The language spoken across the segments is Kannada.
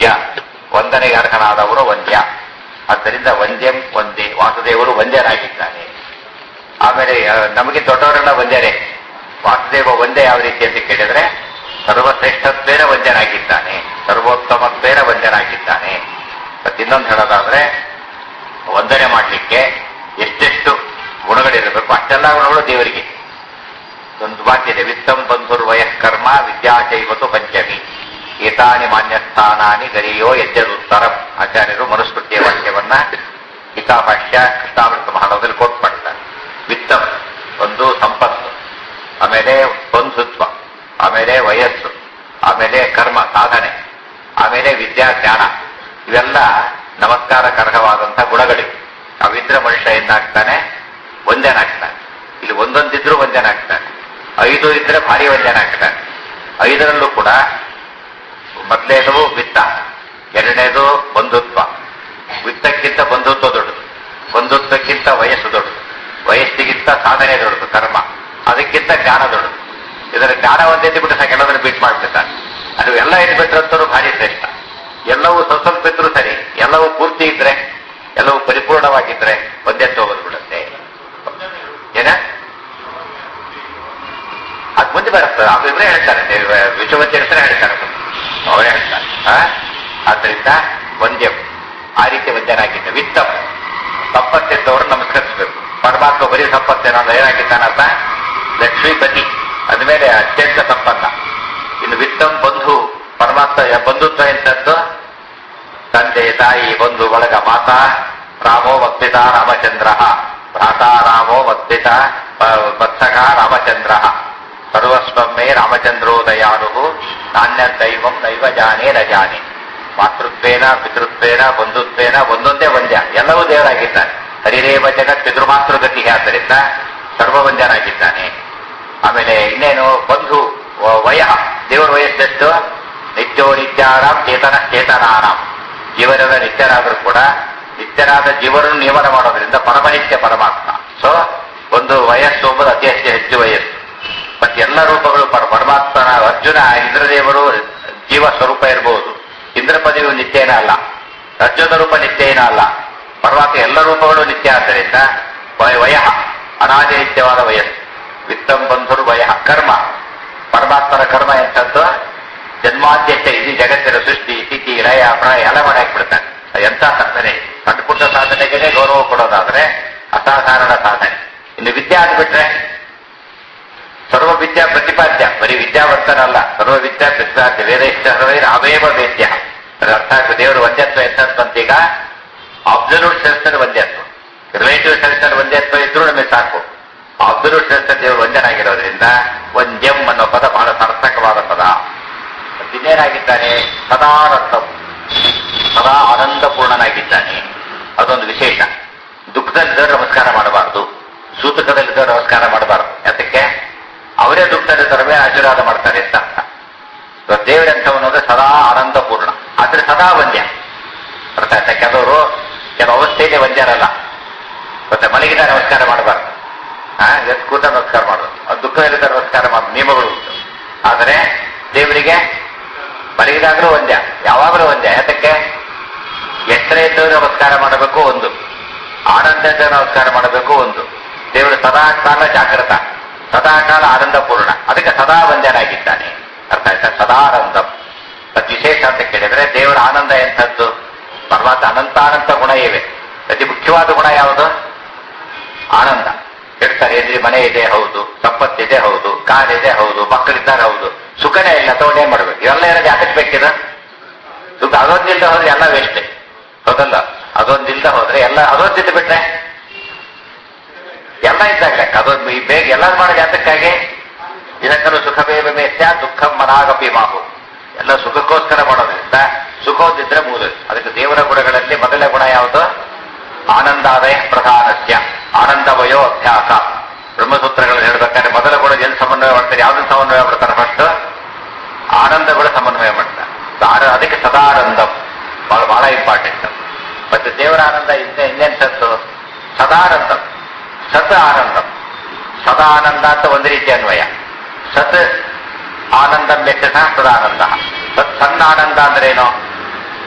ಪೂಜ್ಯ ವಂದನೆಗೆ ಅರ್ಹನಾದವರು ವಂದ್ಯ ಆದ್ದರಿಂದ ವಂದ್ಯಂ ವಂದೇ ವಾಸುದೇವರು ವಂದ್ಯರಾಗಿದ್ದಾನೆ ಆಮೇಲೆ ಆ, ನಮಗೆ ದೊಡ್ಡವರೆಲ್ಲ ವಂದ್ಯರೇ ವಾಸುದೇವ ಒಂದೇ ಯಾವ ರೀತಿ ಅಂತ ಕೇಳಿದ್ರೆ ಸರ್ವಶ್ರೇಷ್ಠತ್ವೇನ ವಂದ್ಯನಾಗಿದ್ದಾನೆ ಸರ್ವೋತ್ತಮತ್ವೇನ ವಂದ್ಯನಾಗಿದ್ದಾನೆ ಮತ್ತೆ ಇನ್ನೊಂದು ಹೇಳೋದಾದ್ರೆ ವಂದನೆ ಮಾಡಲಿಕ್ಕೆ ಎಷ್ಟೆಷ್ಟು ಗುಣಗಳಿರಬೇಕು ಅಷ್ಟೆಲ್ಲ ಗುಣಗಳು ದೇವರಿಗೆ ಒಂದು ವಾಕ್ಯದೆ ವಿತ್ತಂ ಬಂಧುರ್ ವಯಃಕರ್ಮ ವಿದ್ಯಾಚೈವತು ಪಂಚಮಿ ಏತಾನಿ ಮಾನ್ಯಸ್ಥಾನಾನಿ ಗರಿಯೋ ಯಜ್ಜದುತ್ತರಂ ಆಚಾರ್ಯರು ಮನುಸ್ಮೃತಿಯ ವಾಕ್ಯವನ್ನ ಗೀತಾಭಾಷ್ಯ ಕೃಷ್ಣಾಮೃತ ಮಹಾನವದಲ್ಲಿ ಕೋಟ್ ಮಾಡ್ತಾರೆ ವಿತ್ತಂ ಒಂದು ಸಂಪತ್ತು ಆಮೇಲೆ ಬಂಧುತ್ವ ಆಮೇಲೆ ವಯಸ್ಸು ಆಮೇಲೆ ಕರ್ಮ ಸಾಧನೆ ಆಮೇಲೆ ವಿದ್ಯಾ ಜ್ಞಾನ ಇವೆಲ್ಲ ನಮಸ್ಕಾರಕರ್ಹವಾದಂಥ ಗುಣಗಳಿವೆ ಅವಿದ್ರೆ ಮನುಷ್ಯ ಏನಾಗ್ತಾನೆ ಒಂದೇನಾಗ್ತಾನೆ ಇಲ್ಲಿ ಒಂದೊಂದಿದ್ರು ಒಂದೇನಾಗ್ತಾನೆ ಐದು ಇದ್ರೆ ಭಾರಿ ಒಂದೇನಾಗ್ತಾನೆ ಐದರಲ್ಲೂ ಕೂಡ ಮೊದಲನೇದು ವಿತ್ತ ಎರಡನೇದು ಬಂಧುತ್ವ ವಿತ್ತಕ್ಕಿಂತ ಬಂಧುತ್ವ ದೊಡ್ಡದು ಬಂಧುತ್ವಕ್ಕಿಂತ ವಯಸ್ಸು ದೊಡ್ಡದು ವಯಸ್ಸಿಗಿಂತ ಸಾಧನೆ ದೊಡ್ಡದು ಕರ್ಮ ಅದಕ್ಕಿಂತ ಜ್ಞಾನ ದೊಡ್ಡದು ಇದರ ಜ್ಞಾನ ಒಂದೇ ಬಿಟ್ಟು ಸಾಕು ಎಲ್ಲದನ್ನು ಬೀಟ್ ಮಾಡ್ಬಿಡ್ತಾನೆ ಅದು ಎಲ್ಲ ಇಟ್ಬಿಟ್ರಂತರೂ ಭಾರಿ ಶ್ರೇಷ್ಠ ಎಲ್ಲವೂ ಸ್ವಲ್ಪ ಸ್ವಲ್ಪ ಇದ್ರು ಸರಿ ಎಲ್ಲವೂ ಪೂರ್ತಿ ಇದ್ರೆ ಎಲ್ಲವೂ ಪರಿಪೂರ್ಣವಾಗಿದ್ರೆ ಒಂದೇ ಹೋಗ್ಬಿಡುತ್ತೆ ಏನ ಅದು ಮುಂದೆ ಬರುತ್ತೆ ಅವರಿಬ್ಬರೇ ಹೇಳ್ತಾರೆ ವಿಶ್ವವತಿ ಹೆಸರೇ ಹೇಳ್ತಾರೆ ಅವರೇ ಹೇಳ್ತಾರೆ ಆ? ಆದ್ರಿಂದ ವಂದ್ಯ ಆ ರೀತಿ ವಂದ್ಯನಾಗಿದ್ದ ವಿತ್ತ ಸಂಪತ್ತಿದ್ದವರು ನಮಸ್ಕರಿಸಬೇಕು ಪರಮಾತ್ಮ ಬರೀ ಸಂಪತ್ತೇನೋ ಅಂದ್ರೆ ಏನಾಗಿದ್ದಾನಂತ ಲಕ್ಷ್ಮೀಪತಿ ಅದ್ಮೇಲೆ ಅತ್ಯಂತ ಸಂಪನ್ನ ಇನ್ನು ವಿತ್ತಂ ಬಂಧು ಪರಮಾತ್ಮ ಬಂಧುತ್ವ ಎಂತದ್ದು ತಂದೆ ತಾಯಿ ಬಂಧು ಬಳಗ ಮಾತಾ ರಾಮೋ ವಕ್ತಿತ ರಾಮಚಂದ್ರ ಭ್ರಾತಾ ರಾಮೋ ವಕ್ತಿತ ವತ್ಸಕ ರಾಮಚಂದ್ರ ಸರ್ವಸ್ವಮ್ಮೆ ರಾಮಚಂದ್ರೋ ದಯಾಳು ನಾಣ್ಯ ದೈವಂ ನೈವ ಜಾನೇ ನ ಜಾನೆ ಮಾತೃತ್ವೇನ ಪಿತೃತ್ವೇನ ಬಂಧುತ್ವೇನ ಒಂದೊಂದೇ ವಂದ್ಯ ಎಲ್ಲವೂ ದೇವರಾಗಿದ್ದಾನೆ ಹರಿರೇವ ಜಗತ್ ಪಿತೃಮಾತೃಗತಿ ಆದ್ದರಿಂದ ಸರ್ವವಂದ್ಯನಾಗಿದ್ದಾನೆ ಆಮೇಲೆ ಇನ್ನೇನು ಬಂಧು ವ- ವಯ ದೇವರ ವಯಸ್ಸೆಷ್ಟು ನಿತ್ಯೋ ನಿತ್ಯಾರಾಮ್ ಚೇತನ ಚೇತನಾರಾಮ್ ಜೀವನದ ನಿತ್ಯರಾದರೂ ಕೂಡ ನಿತ್ಯರಾದ ಜೀವನನ್ನು ನಿಯಮನ ಮಾಡೋದ್ರಿಂದ ಪರಮನಿತ್ಯ ಪರಮಾತ್ಮ ಸೊ ಒಂದು ವಯಸ್ಸು ಎಂಬುದು ಅತಿ ಹೆಚ್ಚು ಹೆಚ್ಚು ವಯಸ್ಸು ಮತ್ತೆ ಎಲ್ಲ ರೂಪಗಳು ಪರ ಪರಮಾತ್ಮನ ಅರ್ಜುನ ಇಂದ್ರದೇವರು ಜೀವ ಸ್ವರೂಪ ಇರಬಹುದು ಇಂದ್ರ ಪದವಿಯು ನಿತ್ಯೇನ ಅಲ್ಲ ಅರ್ಜುನ ರೂಪ ನಿತ್ಯೇನ ಅಲ್ಲ ಪರಮಾತ್ಮ ಎಲ್ಲ ರೂಪಗಳು ನಿತ್ಯ ಆದ್ದರಿಂದ ವಯ- ವಯ ಅನಾದಿ ನಿತ್ಯವಾದ ವಯಸ್ಸು ವಿತ್ತಂ ಬಂಧುರು ವಯ ಕರ್ಮ ಪರಮಾತ್ಮನ ಕರ್ಮ ಎಂಥದ್ದು ಜನ್ಮಾದ್ಯತೆ ಇಡೀ ಜಗತ್ತಿನ ಸೃಷ್ಟಿ ಸ್ಥಿತಿ ಲಯ ಪ್ರಳಯ ಎಲ್ಲ ಮಾಡಿ ಹಾಕ್ಬಿಡ್ತಾನೆ ಅದು ಎಂಥ ಸಾಧನೆ ಸಣ್ಣ ಪುಟ್ಟ ಸಾಧನೆಗೆ ಗೌರವ ಕೊಡೋದಾದ್ರೆ ಅಸಾಧಾರಣ ಸಾಧನೆ ಇನ್ನು ವಿದ್ಯೆ ಆಗ್ಬಿಟ್ರೆ ಸರ್ವ ವಿದ್ಯಾ ಪ್ರತಿಪಾದ್ಯ ಬರೀ ವಿದ್ಯಾವಂತನಲ್ಲ ಸರ್ವ ವಿದ್ಯಾ ಪ್ರತಿಪಾದ್ಯ ವೇದೈಶ್ಚ ಸರ್ವೈರ್ ಅವೇವ ವೇದ್ಯ ಅದರ ಅರ್ಥ ಆಗ್ತದೆ ದೇವರು ಒಂದ್ಯತ್ವ ಎಂತಂತೀಗ ಅಬ್ಸಲ್ಯೂಟ್ ಸೆನ್ಸ್ನಲ್ಲಿ ಒಂದ್ಯತ್ವ ರಿಲೇಟಿವ್ ಸೆನ್ಸ್ನಲ್ಲಿ ಒಂದ್ಯತ್ವ ಇದ್ರೂ ನಮಗೆ ಸಾಕು ಅಬ್ಸಲ್ಯೂಟ್ ಸೆನ್ಸ್ ದೇವರು ಒಂದನಾಗಿರೋದ್ರಿಂದ ಒಂದ್ಯಂ ಅನ್ನೋ ಪದ ಬಹಳ ಸಾರ್ಥಕವಾದ ಪದ ಇನ್ನೇನಾಗಿದ್ದಾನೆ ಸದಾನಂದ ಸದಾ ಆನಂದಪೂರ್ಣನಾಗಿದ್ದಾನೆ ಅದೊಂದು ವಿಶೇಷ ದುಃಖದಲ್ಲಿದ್ದವರು ನಮಸ್ಕಾರ ಮಾಡಬಾರದು ಸೂತಕದಲ್ಲಿದ್ದವರು ನಮಸ್ಕಾರ ಮಾಡಬಾರದು ಯಾತಕ್ಕೆ ಅವರೇ ದುಃಖದಲ್ಲಿದ್ದರ ಮೇಲೆ ಆಶೀರ್ವಾದ ಮಾಡ್ತಾರೆ ಅಂತ ಅರ್ಥ ಇವತ್ತು ದೇವರಂಥವನು ಅಂದ್ರೆ ಸದಾ ಆನಂದಪೂರ್ಣ ಆದ್ರೆ ಸದಾ ವಂದ್ಯ ಅರ್ಥ ಆಯ್ತಾ ಕೆಲವರು ಕೆಲವು ಅವಸ್ಥೆಯಲ್ಲಿ ವಂದ್ಯರಲ್ಲ ಮತ್ತೆ ಮಲಗಿದ ನಮಸ್ಕಾರ ಮಾಡಬಾರ್ದು ಹಾ ಎದ್ದು ಕೂತ ನಮಸ್ಕಾರ ಮಾಡೋದು ಅದು ದುಃಖದಲ್ಲಿದ್ದ ನಮಸ್ಕಾರ ಮಾಡೋ ನಿಯಮಗಳು ಉಂಟು ಆದರೆ ದೇವರಿಗೆ ಮಲಗಿದಾಗಲೂ ಒಂದ್ಯ ಯಾವಾಗಲೂ ಒಂದ್ಯ ಯಾತಕ್ಕೆ ಎಚ್ಚರ ಇದ್ದವರು ನಮಸ್ಕಾರ ಮಾಡಬೇಕು ಒಂದು ಆನಂದ ಇದ್ದವರು ನಮಸ್ಕಾರ ಮಾಡಬೇಕು ಒಂದು ದೇವರು ಸದಾ ಕಾಲ ಜಾಗೃತ ಸದಾ ಕಾಲ ಆನಂದಪೂರ್ಣ ಅದಕ್ಕೆ ಸದಾ ವಂದ್ಯನಾಗಿದ್ದಾನೆ ಅರ್ಥ ಆಯ್ತಾ ಸದಾ ಆನಂದ ಅದು ವಿಶೇಷ ಅಂತ ಕೇಳಿದ್ರೆ ದೇವರ ಆನಂದ ಎಂಥದ್ದು ಪರಮಾತ್ಮ ಅನಂತಾನಂತ ಗುಣ ಇವೆ ಅತಿ ಮುಖ್ಯವಾದ ಗುಣ ಯಾವುದು ಆನಂದ ಹೇಳ್ತಾರೆ ಎದ್ರಿ ಮನೆ ಇದೆ ಹೌದು ಸಂಪತ್ತಿದೆ ಹೌದು ಕಾರ್ ಇದೆ ಹೌದು ಮಕ್ಕಳಿದ್ದಾರೆ ಹೌದು ಸುಖನೇ ಇಲ್ಲ ತಗೊಂಡೇನ್ ಮಾಡ್ಬೇಕು ಇವೆಲ್ಲ ಇರೋದು ಯಾಕೆ ಬೇಕಿದ ಸುಖ ಅದೊಂದಿಲ್ದ ಹೋದ್ರೆ ಎಲ್ಲ ವೇಸ್ಟ್ ಹೌದಲ್ಲ ಅದೊಂದಿಲ್ದ ಹೋದ್ರೆ ಎಲ್ಲ ಅದೊಂದಿದ್ದು ಬಿಟ್ರೆ ಎಲ್ಲ ಇದ್ದಾಗ ಲೆಕ್ಕ ಅದೊಂದು ಈ ಬೇಗ ಎಲ್ಲ ಮಾಡೋದು ಯಾತಕ್ಕಾಗಿ ಇದಕ್ಕೂ ಸುಖವೇ ಮೇಸ್ಯ ದುಃಖ ಮನಾಗಪಿ ಮಾಹು ಎಲ್ಲ ಸುಖಕ್ಕೋಸ್ಕರ ಮಾಡೋದ್ರಿಂದ ಸುಖೋದಿದ್ರೆ ಮೂಲ ಅದಕ್ಕೆ ದೇವರ ಗುಣಗಳಲ್ಲಿ ಮೊದಲ ಗುಣ ಯಾವುದು ಆನಂದಾದಯ ಪ್ರಧಾನಸ್ಯ ಆನಂದವಯೋ ಅಭ್ಯಾಸ ಬ್ರಹ್ಮಸೂತ್ರಗಳನ್ನು ಹೇಳ್ಬೇಕಾದ್ರೆ ಮೊದಲ ಗುಣ ಎಲ್ಲಿ ಸಮನ್ವಯ ಮಾಡ್ತಾರೆ ಯಾವ್ದು ಸಮನ್ವಯ ಮಾಡ್ತಾರೆ ಫಸ್ಟ್ ಆನಂದಗಳು ಸಮನ್ವಯ ಮಾಡ್ತಾರೆ ಆನ- ಅದಕ್ಕೆ ಸದಾನಂದ ಬಹಳ ಬಹಳ ಇಂಪಾರ್ಟೆಂಟ್ ಮತ್ತೆ ದೇವರ ಆನಂದ ಇನ್ನೇ ಇನ್ನೆಂಥದ್ದು ಸದಾನಂದ ಸತ್ ಆನಂದ ಸದಾನಂದ ಅಂತ ಒಂದು ರೀತಿ ಅನ್ವಯ ಸತ್ ಆನಂದ ಮೆಚ್ಚ ಸದಾನಂದ ಸತ್ ಸಣ್ಣ ಆನಂದ ಅಂದ್ರೆ ಏನು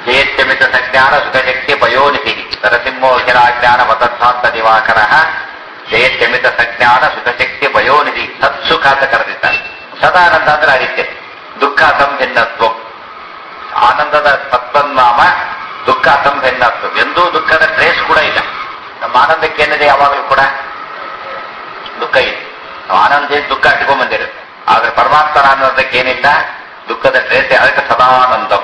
ಜಯತ್ಯಮಿತ ಸಜ್ಞಾನ ಸುಖಶಕ್ತಿ ಪಯೋನಿಧಿ ನರಸಿಂಹೋಖಿಲಾಜ್ಞಾನ ಮತತ್ಸಾಂತ ದಿವಾಕರ ಜಯತ್ಯಮಿತ ಸಜ್ಞಾನ ಸುಖಶಕ್ತಿ ಪಯೋನಿಧಿ ಸತ್ಸುಖ ಅಂತ ಕರೆದಿದ್ದಾರೆ ಸದಾನಂದ ಅಂದ್ರೆ ಅನಿತ್ಯ ದುಃಖ ಸಂಭಿನ್ನತ್ವ ಆನಂದದ ತತ್ವನಾಮ ದುಃಖ ಅಸಂಭಿನ್ನತ್ವ ಎಂದೂ ದುಃಖದ ಟ್ರೇಸ್ ಕೂಡ ಇಲ್ಲ ನಮ್ಮ ಆನಂದಕ್ಕೆ ಏನಿದೆ ಯಾವಾಗಲೂ ಕೂಡ ದುಃಖ ಇದೆ ನಾವು ಆನಂದ ದುಃಖ ಅಟ್ಕೊಂಡ್ ಬಂದಿರುತ್ತೆ ಆದ್ರೆ ಪರಮಾತ್ಮನ ಆನಂದಕ್ಕೆ ಏನಿಲ್ಲ ದುಃಖದ ಟ್ರೇಸ್ ಅದಕ್ಕೆ ಸದಾನಂದಂ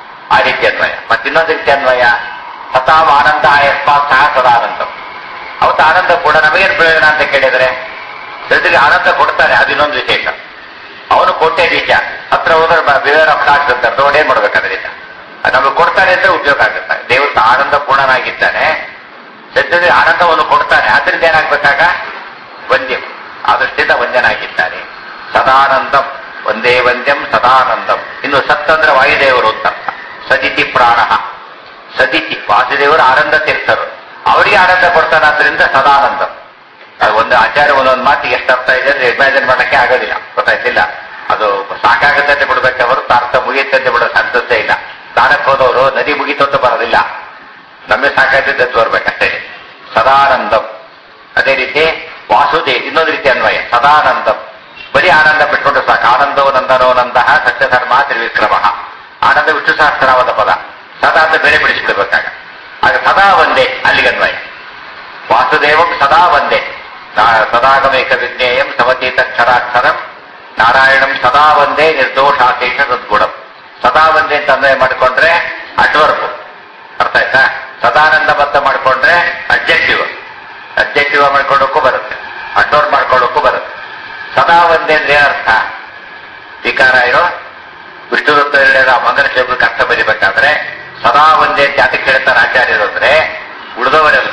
ಆ ರೀತಿ ಅನ್ವಯ ಮತ್ತಿನ್ನೊಂದು ರೀತಿ ಅನ್ವಯ ಸತಾಂ ಆನಂದ ಯಸ್ಮಾತ್ ಸಹ ಸದಾನಂದಂ ಅವತ್ತು ಆನಂದ ಕೂಡ ನಮಗೇನು ಪ್ರಯೋಜನ ಅಂತ ಕೇಳಿದ್ರೆ ಜೊತೆಗೆ ಆನಂದ ಕೊಡ್ತಾನೆ ಅದು ಇನ್ನೊಂದು ವಿಶೇಷ ಅವನು ಕೊಟ್ಟೆ ನಿಜ ಹತ್ರ ಹೋದ್ರೆ ಬಿವೇರ್ ಆಫ್ ಡಾಕ್ಟರ್ ಅಂತಾರೆ ನೋಡಿ ಏನ್ ಮಾಡ್ಬೇಕು ಅದರಿಂದ ಅದು ನಮಗೆ ಕೊಡ್ತಾನೆ ಅಂತ ಉಪಯೋಗ ಆಗುತ್ತೆ ದೇವರು ಆನಂದ ಪೂರ್ಣನಾಗಿದ್ದಾನೆ ಜೊತೆಗೆ ಆನಂದವನ್ನು ಕೊಡ್ತಾನೆ ಆದ್ರಿಂದ ಏನಾಗ್ಬೇಕಾಗ ವಂದ್ಯಂ ಆ ದೃಷ್ಟಿಯಿಂದ ವಂದ್ಯನಾಗಿದ್ದಾನೆ ಸದಾನಂದಂ ಒಂದೇ ವಂದ್ಯಂ ಸದಾನಂದಂ ಇನ್ನು ಸತ್ ಅಂದ್ರೆ ವಾಯುದೇವರು ಅಂತ ಅರ್ಥ. ಸದಿತಿ ಪ್ರಾಣ ಸದಿತಿ ವಾಸುದೇವರು ಆನಂದ ತೀರ್ಥರು ಅವರಿಗೆ ಆನಂದ ಕೊಡ್ತಾನಾದ್ರಿಂದ ಸದಾನಂದಂ ಅದು ಒಂದು ಆಚಾರ ಒಂದೊಂದು ಮಾತಿಗೆ ಎಷ್ಟು ಅರ್ಥ ಇದೆ ಅಂದ್ರೆ ಇಮ್ಯಾಜಿನ್ ಮಾಡಕ್ಕೆ ಆಗೋದಿಲ್ಲ ಗೊತ್ತಾಯ್ತಿಲ್ಲ ಅದು ಸಾಕಾಗತ್ತಂತೆ ಬಿಡ್ಬೇಕೆ ಹೊರತು ಅರ್ಥ ಮುಗಿಯುತ್ತಂತೆ ಬಿಡೋ ಸಂತಸೇ ಇಲ್ಲ ಸ್ನಾನಕ್ಕೆ ಹೋದವರು ನದಿ ಮುಗಿತು ಅಂತ ಬರೋದಿಲ್ಲ ನಮಗೆ ಸಾಕಾಗ್ತದೆ ಅಂತ ಬರ್ಬೇಕಷ್ಟೇ ಸದಾನಂದಂ ಅದೇ ರೀತಿ ವಾಸುದೇವ್ ಇನ್ನೊಂದು ರೀತಿ ಅನ್ವಯ ಸದಾನಂದಂ ಬರೀ ಆನಂದ ಬಿಟ್ಕೊಂಡು ಸಾಕು ಆನಂದೋ ನಂದನೋ ನಂತಹ ಸತ್ಯಧರ್ಮ ತ್ರಿವಿಕ್ರಮ ಆನಂದ ವಿಷ್ಣು ಸಹಸ್ರನಾಮದ ಪದ ಸದಾ ಅಂತ ಬೇರೆ ಬಿಡಿಸ್ಬಿಡ್ಬೇಕಾಗ ಆಗ ಸದಾ ಒಂದೇ ಅಲ್ಲಿಗೆ ಅನ್ವಯ ವಾಸುದೇವಂ ಸದಾ ಒಂದೇ ನಾ- ಸದಾಗಮೇಕ ವಿಜ್ಞೇಯಂ ಸಮತೀತಕ್ಷರಾಕ್ಷರಂ ನಾರಾಯಣಂ ಸದಾ ಒಂದೇ ನಿರ್ದೋಷಾಶೇಷ ಸದ್ಗುಣಂ ಸದಾ ಒಂದೇ ಅಂತ ಅನ್ವಯ ಮಾಡಿಕೊಂಡ್ರೆ ಅಡ್ವರ್ಬ್ ಅರ್ಥ ಆಯ್ತಾ ಸದಾನಂದ ಬದ್ಧ ಮಾಡ್ಕೊಂಡ್ರೆ ಅಬ್ಜೆಕ್ಟಿವ್ ಅಬ್ಜೆಕ್ಟಿವ್ ಮಾಡ್ಕೊಳ್ಳೋಕ್ಕೂ ಬರುತ್ತೆ ಅಡ್ವರ್ಬ್ ಮಾಡ್ಕೊಳ್ಳೋಕ್ಕೂ ಬರುತ್ತೆ ಸದಾ ಒಂದೇ ಅಂದ್ರೆ ಏನರ್ಥ ವಿಕಾರ ಇರೋ ವಿಷ್ಣು ವೃತ್ತದ ಮಂಗಲ ಶ್ಲೋಕಕ್ಕೆ ಅರ್ಥ ಬರಿಬೇಕಾದ್ರೆ ಸದಾ ಒಂದೇ ಅಂತ ಯಾತಕ್ಕೆ ಹೇಳ್ತಾರೆ ಆಚಾರ್ಯರು ಅಂದ್ರೆ ಉಳಿದವರೆಲ್ಲ